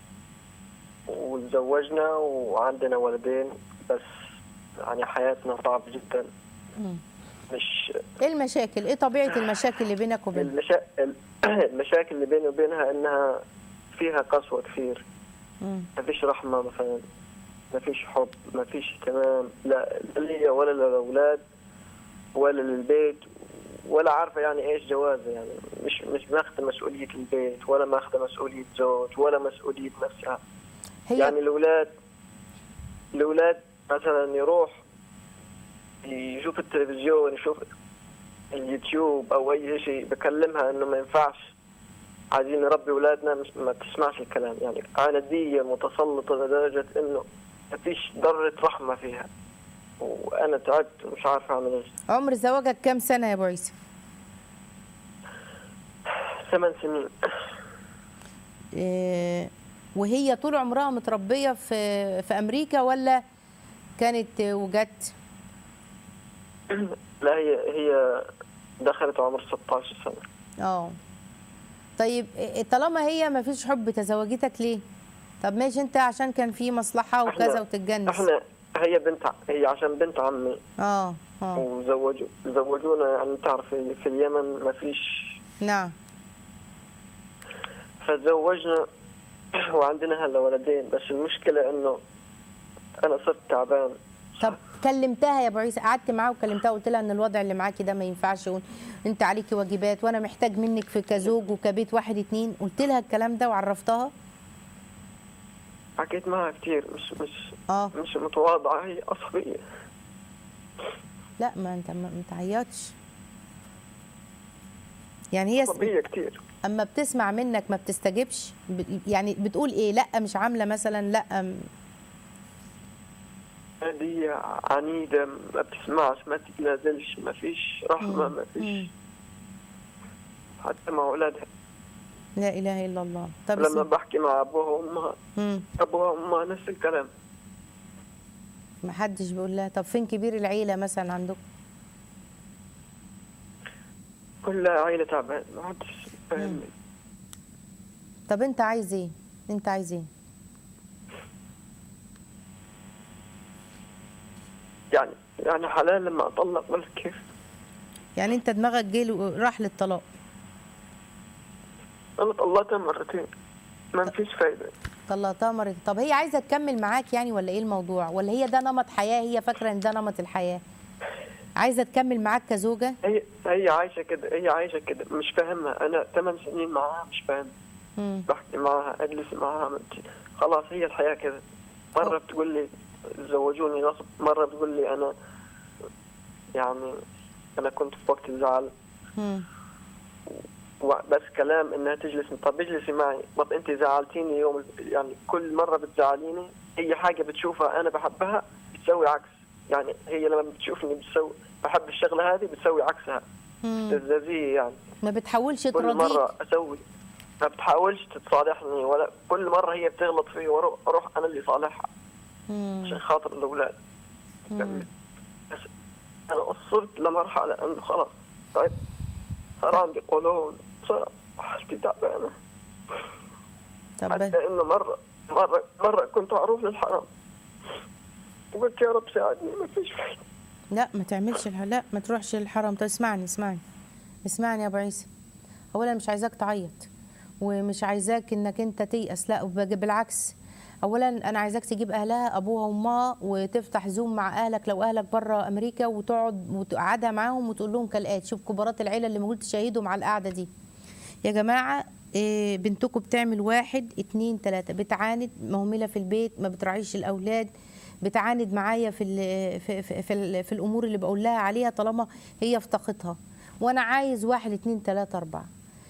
S5: وتزوجنا وعندنا ولدين بس يعني حياتنا صعبة جدا
S2: مم.
S5: مش
S2: ايه المشاكل ايه طبيعه المشاكل اللي بينك وبينها
S5: المشا... المشاكل اللي بيني وبينها انها فيها قسوة كثير
S2: مم.
S5: ما فيش رحمة مثلا ما فيش حب ما فيش اهتمام لا لا ليا ولا للأولاد ولا للبيت ولا عارفة يعني ايش جوازة يعني مش مش ماخذة مسؤولية البيت ولا ماخذة مسؤولية زوج ولا مسؤولية نفسها
S2: هي
S5: يعني الأولاد الأولاد مثلا يروح يشوف التلفزيون يشوف اليوتيوب أو أي شيء بكلمها إنه ما ينفعش عايزين نربي أولادنا مش ما تسمعش الكلام يعني عنادية متسلطة لدرجة إنه مفيش ذرة رحمة فيها وأنا تعبت ومش عارف أعمل إيش
S2: عمر زواجك كام سنه يا ابو عيسى
S5: ثمان سنين
S2: إيه، وهي طول عمرها متربيه في في امريكا ولا كانت وجت
S5: لا هي هي دخلت عمر 16 سنة
S2: اه طيب إيه، طالما هي ما فيش حب تزوجتك ليه طب ماشي انت عشان كان في مصلحه وكذا
S5: إحنا-
S2: وتتجنس
S5: احنا هي بنت ع- هي عشان بنت عمي
S2: اه اه
S5: وزوجوا زوجونا يعني تعرفي في اليمن ما فيش
S2: نعم
S5: فتزوجنا وعندنا هلا ولدين بس المشكلة انه انا صرت تعبان
S2: طب كلمتها يا ابو عيسى قعدت معاها وكلمتها وقلت لها ان الوضع اللي معاكي ده ما ينفعش وإن انت عليكي واجبات وانا محتاج منك في كزوج وكبيت واحد اتنين قلت لها الكلام ده وعرفتها
S5: حكيت معها كثير مش مش
S2: اه
S5: مش متواضعة هي عصبية
S2: لا ما انت ما ما تعيطش يعني هي س-
S5: عصبية كثير
S2: اما بتسمع منك ما بتستجبش ب- يعني بتقول ايه لا مش عامله مثلا لا م-
S5: هذه عنيدة ما بتسمعش ما تتنازلش ما فيش رحمة ما فيش حتى مع أولادها
S2: لا اله الا الله طب
S5: لما
S2: اسم...
S5: بحكي مع أبوها وأمها
S2: مم.
S5: أبوها وأمها نفس الكلام
S2: ما حدش بيقول لها طب فين كبير العيله مثلا عندكم
S5: كلها عائلة تعبانة ما حدش فاهمني
S2: طب انت عايز ايه انت عايز ايه
S5: يعني يعني حلال لما أطلق ولا كيف
S2: يعني انت دماغك جه له- راح للطلاق
S5: أنا طلقتها مرتين ما فيش فايدة
S2: طلقتها مرة طب هي عايزه تكمل معاك يعني ولا ايه الموضوع ولا هي ده نمط حياه هي فاكره ان ده نمط الحياه عايزه تكمل معاك كزوجه
S5: هي هي عايشة كده هي عايشة كده مش فاهمها أنا ثمان سنين معاها مش فاهم
S2: مم.
S5: بحكي معاها أجلس معاها ما بت- خلاص هي الحياة كده مرة بتقول لي زوجوني غصب مرة بتقول لي أنا يعني أنا كنت في وقت الزعل
S2: مم.
S5: بس كلام انها تجلس طب اجلسي معي طب انت زعلتيني يوم يعني كل مره بتزعليني هي حاجه بتشوفها انا بحبها بتسوي عكس يعني هي لما بتشوفني بتسوي بحب الشغله هذه بتسوي عكسها
S2: مم.
S5: استفزازيه يعني
S2: ما بتحاولش
S5: كل
S2: تراضيك
S5: مره اسوي ما بتحاولش تتصالحني ولا كل مره هي بتغلط فيه واروح اروح انا اللي صالحها
S2: مم.
S5: عشان خاطر الاولاد
S2: مم.
S5: بس انا وصلت لمرحله انه خلاص طيب صار عندي قولون صار حالتي تعبانه
S2: طب
S5: حتى انه مره مره مره كنت اروح للحرم وقلت يا رب ساعدني ما فيش فايده
S2: لا ما تعملش الح... لا ما تروحش الحرم طب اسمعني اسمعني اسمعني يا ابو عيسى اولا مش عايزاك تعيط ومش عايزاك انك انت تيأس لا وب- بالعكس اولا انا عايزاك تجيب اهلها ابوها وامها وتفتح زوم مع اهلك لو اهلك بره امريكا وتقعد وتقعدها معاهم وتقول لهم كالاتي شوف كبارات العيله اللي موجود تشاهدهم على القعده دي يا جماعه إيه، بنتكم بتعمل واحد اتنين تلاته بتعاند مهمله في البيت ما بتراعيش الاولاد بتعاند معايا في ال في في, في, ال في الامور اللي بقول لها عليها طالما هي في طاقتها وانا عايز واحد اتنين تلاته اربعه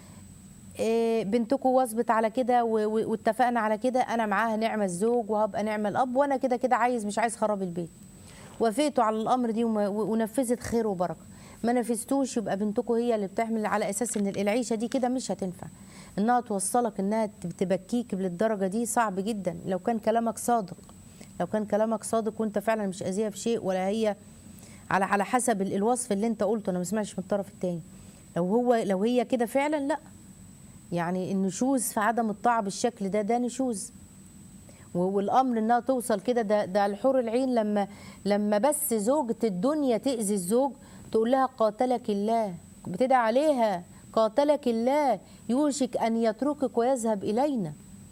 S2: إيه، بنتكم واظبت على كده و- و- واتفقنا على كده انا معاها نعمه الزوج وهبقى نعمه الاب وانا كده كده عايز مش عايز خراب البيت وافقتوا على الامر دي وما- و- ونفذت خير وبركه ما نفذتوش يبقى بنتكم هي اللي بتعمل على اساس ان العيشه دي كده مش هتنفع انها توصلك انها تب- تبكيك للدرجه دي صعب جدا لو كان كلامك صادق لو كان كلامك صادق وانت فعلا مش اذيه في شيء ولا هي على على حسب ال- الوصف اللي انت قلته انا ما سمعتش من الطرف التاني لو هو لو هي كده فعلا لا يعني النشوز في عدم الطاعه بالشكل ده ده نشوز و- والامر انها توصل كده ده ده الحور العين لما لما بس زوجة الدنيا تاذي الزوج تقول لها قاتلك الله بتدعي عليها قاتلك الله يوشك ان يتركك ويذهب الينا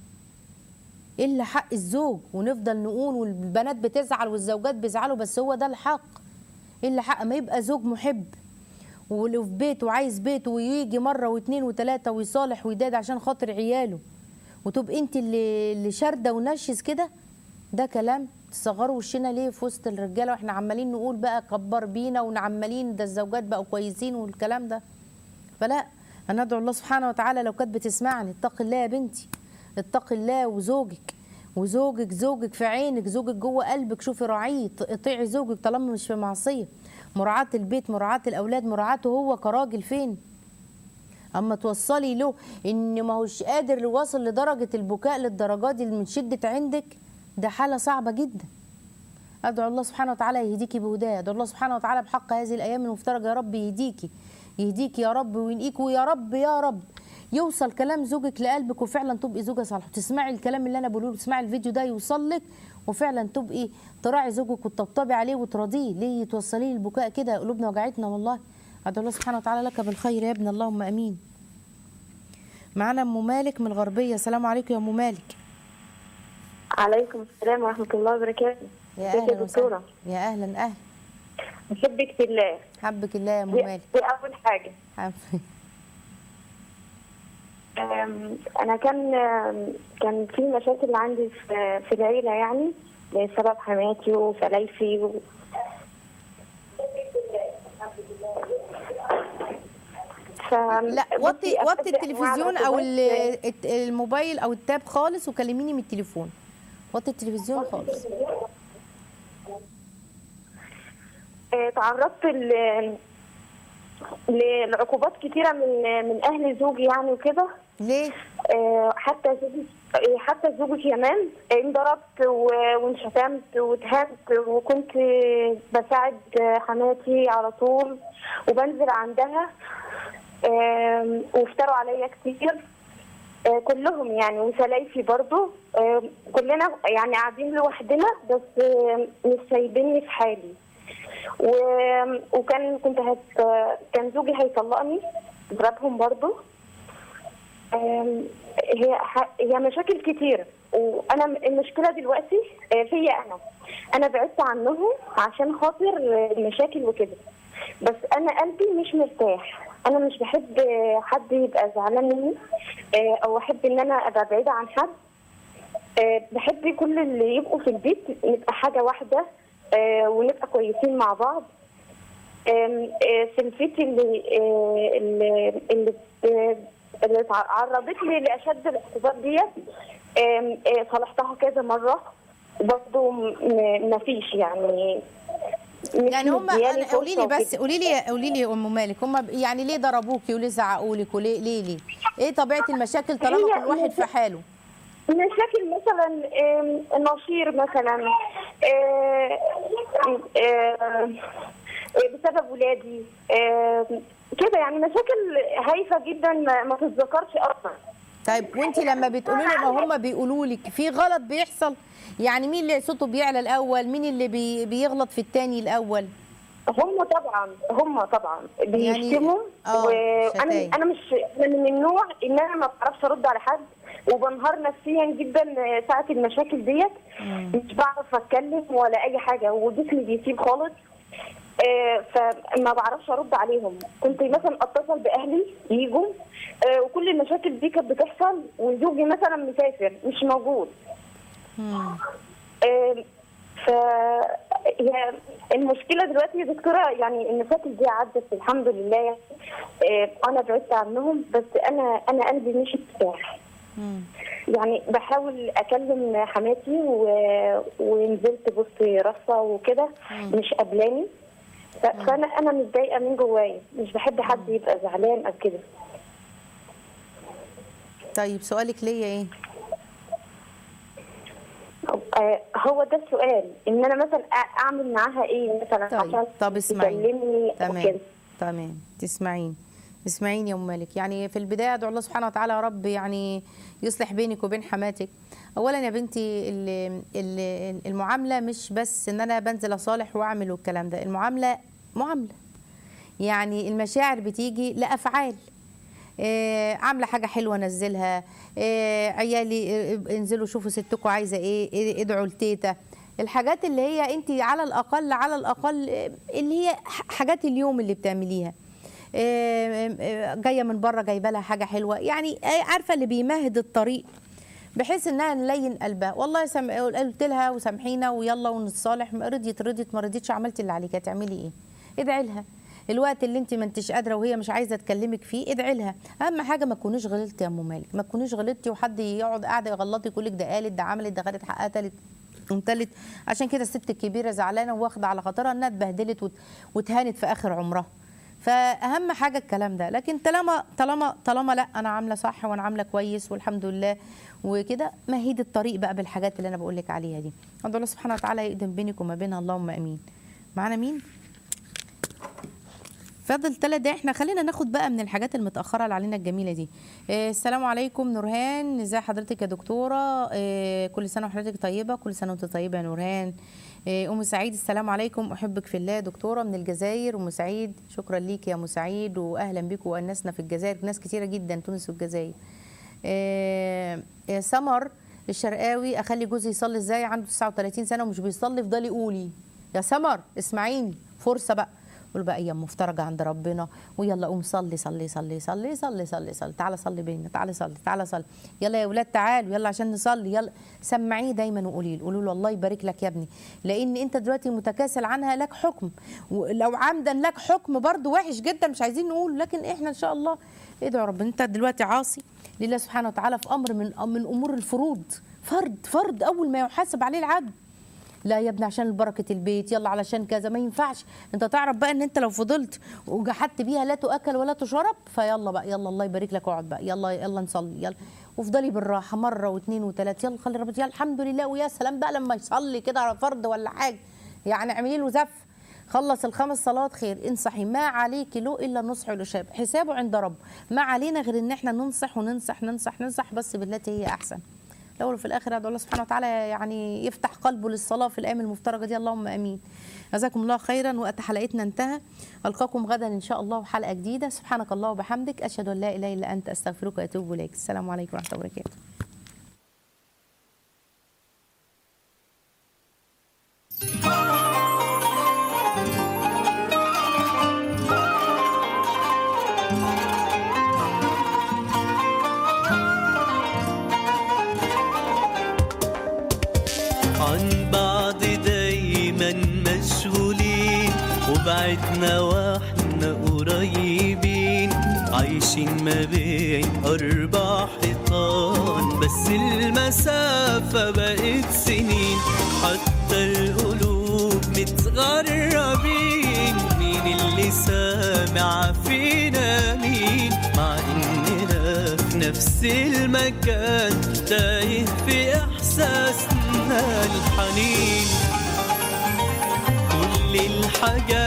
S2: الا حق الزوج ونفضل نقول والبنات بتزعل والزوجات بيزعلوا بس هو ده الحق الا حق ما يبقى زوج محب ولو في بيته عايز بيته ويجي مره واثنين وثلاثه ويصالح ويداد عشان خاطر عياله وتبقى انت اللي اللي شارده ونشز كده ده كلام تصغروا وشنا ليه في وسط الرجاله واحنا عمالين نقول بقى كبر بينا وعمالين ده الزوجات بقوا كويسين والكلام ده فلا انا ادعو الله سبحانه وتعالى لو كانت بتسمعني اتق الله يا بنتي اتق الله وزوجك وزوجك زوجك في عينك زوجك جوه قلبك شوفي راعيه اطيعي زوجك طالما مش في معصيه مراعاه البيت مراعاه الاولاد مراعاته هو كراجل فين اما توصلي له ان ما هوش قادر يوصل لدرجه البكاء للدرجات دي من شده عندك ده حاله صعبه جدا ادعو الله سبحانه وتعالى يهديكي بهداه ادعو الله سبحانه وتعالى بحق هذه الايام المفترجه يا رب يهديكي يهديكي يا رب وينقيك ويا رب يا رب يوصل كلام زوجك لقلبك وفعلا تبقي زوجه صالحه تسمعي الكلام اللي انا بقوله له، تسمعي الفيديو ده يوصل لك وفعلا تبقي تراعي زوجك وتطبطبي عليه وتراضيه ليه توصليه البكاء كده قلوبنا وجعتنا والله ادعو الله سبحانه وتعالى لك بالخير يا ابن اللهم امين معانا ام مالك من الغربيه السلام عليكم يا ام مالك
S3: عليكم السلام ورحمة الله وبركاته
S2: يا
S3: ازيك
S2: اهلا
S3: دكتورة
S2: وسهلا يا اهلا اهلا
S3: بحبك في الله
S2: حبك الله يا ام
S3: دي,
S2: مالك
S3: دي أول حاجة
S2: حب-
S3: أم، أنا كان أم، كان في مشاكل عندي في في العيلة يعني بسبب حماتي وسلايفي و... ف...
S2: لا وطي
S3: بصي،
S2: وطي
S3: أشد
S2: التلفزيون
S3: أنواع
S2: او
S3: العقوبات
S2: ال- الت- الموبايل او التاب خالص وكلميني من التليفون وطي التلفزيون خالص
S3: آه، تعرضت ل... لعقوبات كتيرة من من أهل زوجي يعني وكده
S2: ليه
S3: آه، حتى زوجي آه، حتى زوجي كمان انضربت و- وانشتمت واتهمت وكنت بساعد حماتي على طول وبنزل عندها آم، وافتروا عليا كتير آه، كلهم يعني وسلايفي برضو آه، كلنا يعني قاعدين لوحدنا بس آه، مش سايبيني في حالي و- وكان كنت هت... كان زوجي هيطلقني ضربهم برضو آم، هي ح- هي مشاكل كتير وانا م- المشكله دلوقتي آه، فيا انا انا بعدت عنهم عشان خاطر آه، المشاكل وكده بس انا قلبي مش مرتاح انا مش بحب آه، حد يبقى زعلان مني آه، او احب ان انا ابقى بعيده عن حد آه، بحب كل اللي يبقوا في البيت نبقى حاجه واحده آه، ونبقى كويسين مع بعض آم، آه، سلفتي اللي آه، اللي اللي آه، اللي اتع- عرضت لي لاشد العقوبات ديت آم، آه، صلحتها كذا مره برضه ما فيش يعني مش
S2: يعني هم
S3: مدياني
S2: انا قولي لي
S3: فرصة
S2: بس
S3: وكده.
S2: قولي لي قولي لي يا ام مالك هم يعني ليه ضربوكي وليه زعقوا لك وليه ليه ليه ايه طبيعه المشاكل طالما
S3: هي-
S2: كل واحد في حاله
S3: مشاكل مثلا آم، نشير مثلا آه، آه، بسبب ولادي آه، كده يعني مشاكل هايفه جدا ما ما تتذكرش اصلا
S2: طيب وانت لما بتقولي لهم هم بيقولوا لك في غلط بيحصل يعني مين اللي صوته بيعلى الاول مين اللي بي بيغلط في التاني الاول
S3: هم طبعا هم طبعا بيشتموا
S2: آه،
S3: وانا
S2: شتايم.
S3: انا مش انا من النوع ان انا ما بعرفش ارد على حد وبنهار نفسيا جدا ساعه المشاكل ديت مش بعرف اتكلم ولا اي حاجه وجسمي بيسيب خالص آه، فما بعرفش ارد عليهم كنت مثلا اتصل باهلي يجوا آه، وكل المشاكل دي كانت بتحصل وزوجي مثلا مسافر مش موجود
S2: مم.
S3: آم، ف هي المشكله دلوقتي يا دكتوره يعني المشاكل دي عدت الحمد لله يعني آم، انا بعدت عنهم بس انا انا قلبي مش مرتاح
S2: مم.
S3: يعني بحاول اكلم حماتي و... ونزلت بص رصه وكده مش قبلاني ف... فانا انا متضايقه من جوايا مش بحب حد يبقى زعلان او كده
S2: طيب سؤالك ليا ايه
S3: آه، هو ده السؤال ان انا مثلا أ- اعمل معاها ايه مثلا
S2: طيب
S3: عشان
S2: طب اسمعيني
S3: تكلمني أو
S2: تمام
S3: كده.
S2: تمام تسمعين اسمعيني يا ام مالك يعني في البدايه ادعو الله سبحانه وتعالى يا رب يعني يصلح بينك وبين حماتك اولا يا بنتي ال- ال- المعامله مش بس ان انا بنزل اصالح واعمل والكلام ده المعامله معامله يعني المشاعر بتيجي لافعال آه، عامله حاجه حلوه نزلها آه، عيالي آه، انزلوا شوفوا ستكم عايزه ايه ادعوا لتيتا الحاجات اللي هي انت على الاقل على الاقل آه، اللي هي ح- حاجات اليوم اللي بتعمليها آه، آه، جايه من بره جايبه لها حاجه حلوه يعني آه، عارفه اللي بيمهد الطريق بحيث انها نلين قلبها والله سم... قلت لها وسامحينا ويلا ونتصالح رضيت رضيت ما رضيتش عملت اللي عليك هتعملي ايه ادعي لها الوقت اللي انت ما انتش قادره وهي مش عايزه تكلمك فيه ادعي لها اهم حاجه ما تكونيش غلطتي يا ام مالك ما تكونيش غلطتي وحد يقعد قاعده يغلطك يقول لك ده قالت ده عملت ده خدت حقها تالت ومتلت عشان كده الست الكبيره زعلانه واخده على خاطرها انها اتبهدلت وت- واتهانت في اخر عمرها فاهم حاجه الكلام ده لكن طالما طالما طالما لا انا عامله صح وانا عامله كويس والحمد لله وكده مهيد الطريق بقى بالحاجات اللي انا بقول لك عليها دي ادعو الله سبحانه وتعالى يقدم بينك وما بينها اللهم امين معانا مين فاضل ثلاث دقايق احنا خلينا ناخد بقى من الحاجات المتاخره اللي علينا الجميله دي إيه السلام عليكم نورهان ازي حضرتك يا دكتوره إيه كل سنه وحضرتك طيبه كل سنه وانت طيبه يا نورهان إيه ام سعيد السلام عليكم احبك في الله دكتوره من الجزائر ام سعيد شكرا ليك يا ام سعيد واهلا بك وانسنا في الجزائر ناس كتيره جدا تونس والجزائر إيه إيه سمر الشرقاوي اخلي جوزي يصلي ازاي عنده 39 سنه ومش بيصلي فضلي قولي يا سمر اسمعيني فرصه بقى قول بقى ايام مفترجه عند ربنا ويلا قوم صلي صلي صلي صلي صلي صلي صلي تعالى صلي بينا تعالى صلي تعالى صلي يلا يا ولاد تعالوا يلا عشان نصلي يلا سمعيه دايما وقولي له قولوا له الله يبارك لك يا ابني لان انت دلوقتي متكاسل عنها لك حكم ولو عمدا لك حكم برضو وحش جدا مش عايزين نقول لكن احنا ان شاء الله ادعوا ربنا انت دلوقتي عاصي لله سبحانه وتعالى في امر من من امور الفروض فرد فرد اول ما يحاسب عليه العبد لا يا ابني عشان بركة البيت يلا علشان كذا ما ينفعش انت تعرف بقى ان انت لو فضلت وجحدت بيها لا تؤكل ولا تشرب فيلا بقى يلا الله يبارك لك اقعد بقى يلا يلا نصلي يلا وافضلي بالراحه مره واثنين وثلاث يلا خلي ربنا يلا الحمد لله ويا سلام بقى لما يصلي كده على فرض ولا حاجه يعني اعملي له زف خلص الخمس صلوات خير انصحي ما عليك له الا النصح والشاب حسابه عند رب ما علينا غير ان احنا ننصح وننصح ننصح ننصح بس بالتي هي احسن الاول وفي الاخر ادعو الله سبحانه وتعالى يعني يفتح قلبه للصلاه في الايام المفترجه دي اللهم امين جزاكم الله خيرا وقت حلقتنا انتهى القاكم غدا ان شاء الله حلقه جديده سبحانك الله وبحمدك اشهد ان لا اله الا انت استغفرك واتوب اليك السلام عليكم ورحمه الله وبركاته
S1: عن بعض دايما مشغولين وبعدنا واحنا قريبين عايشين ما بين أربع حيطان بس المسافة بقت سنين حتى القلوب متغربين مين اللي سامع فينا مين مع إننا في نفس المكان تايه في إحساسنا الحنين كل الحاجات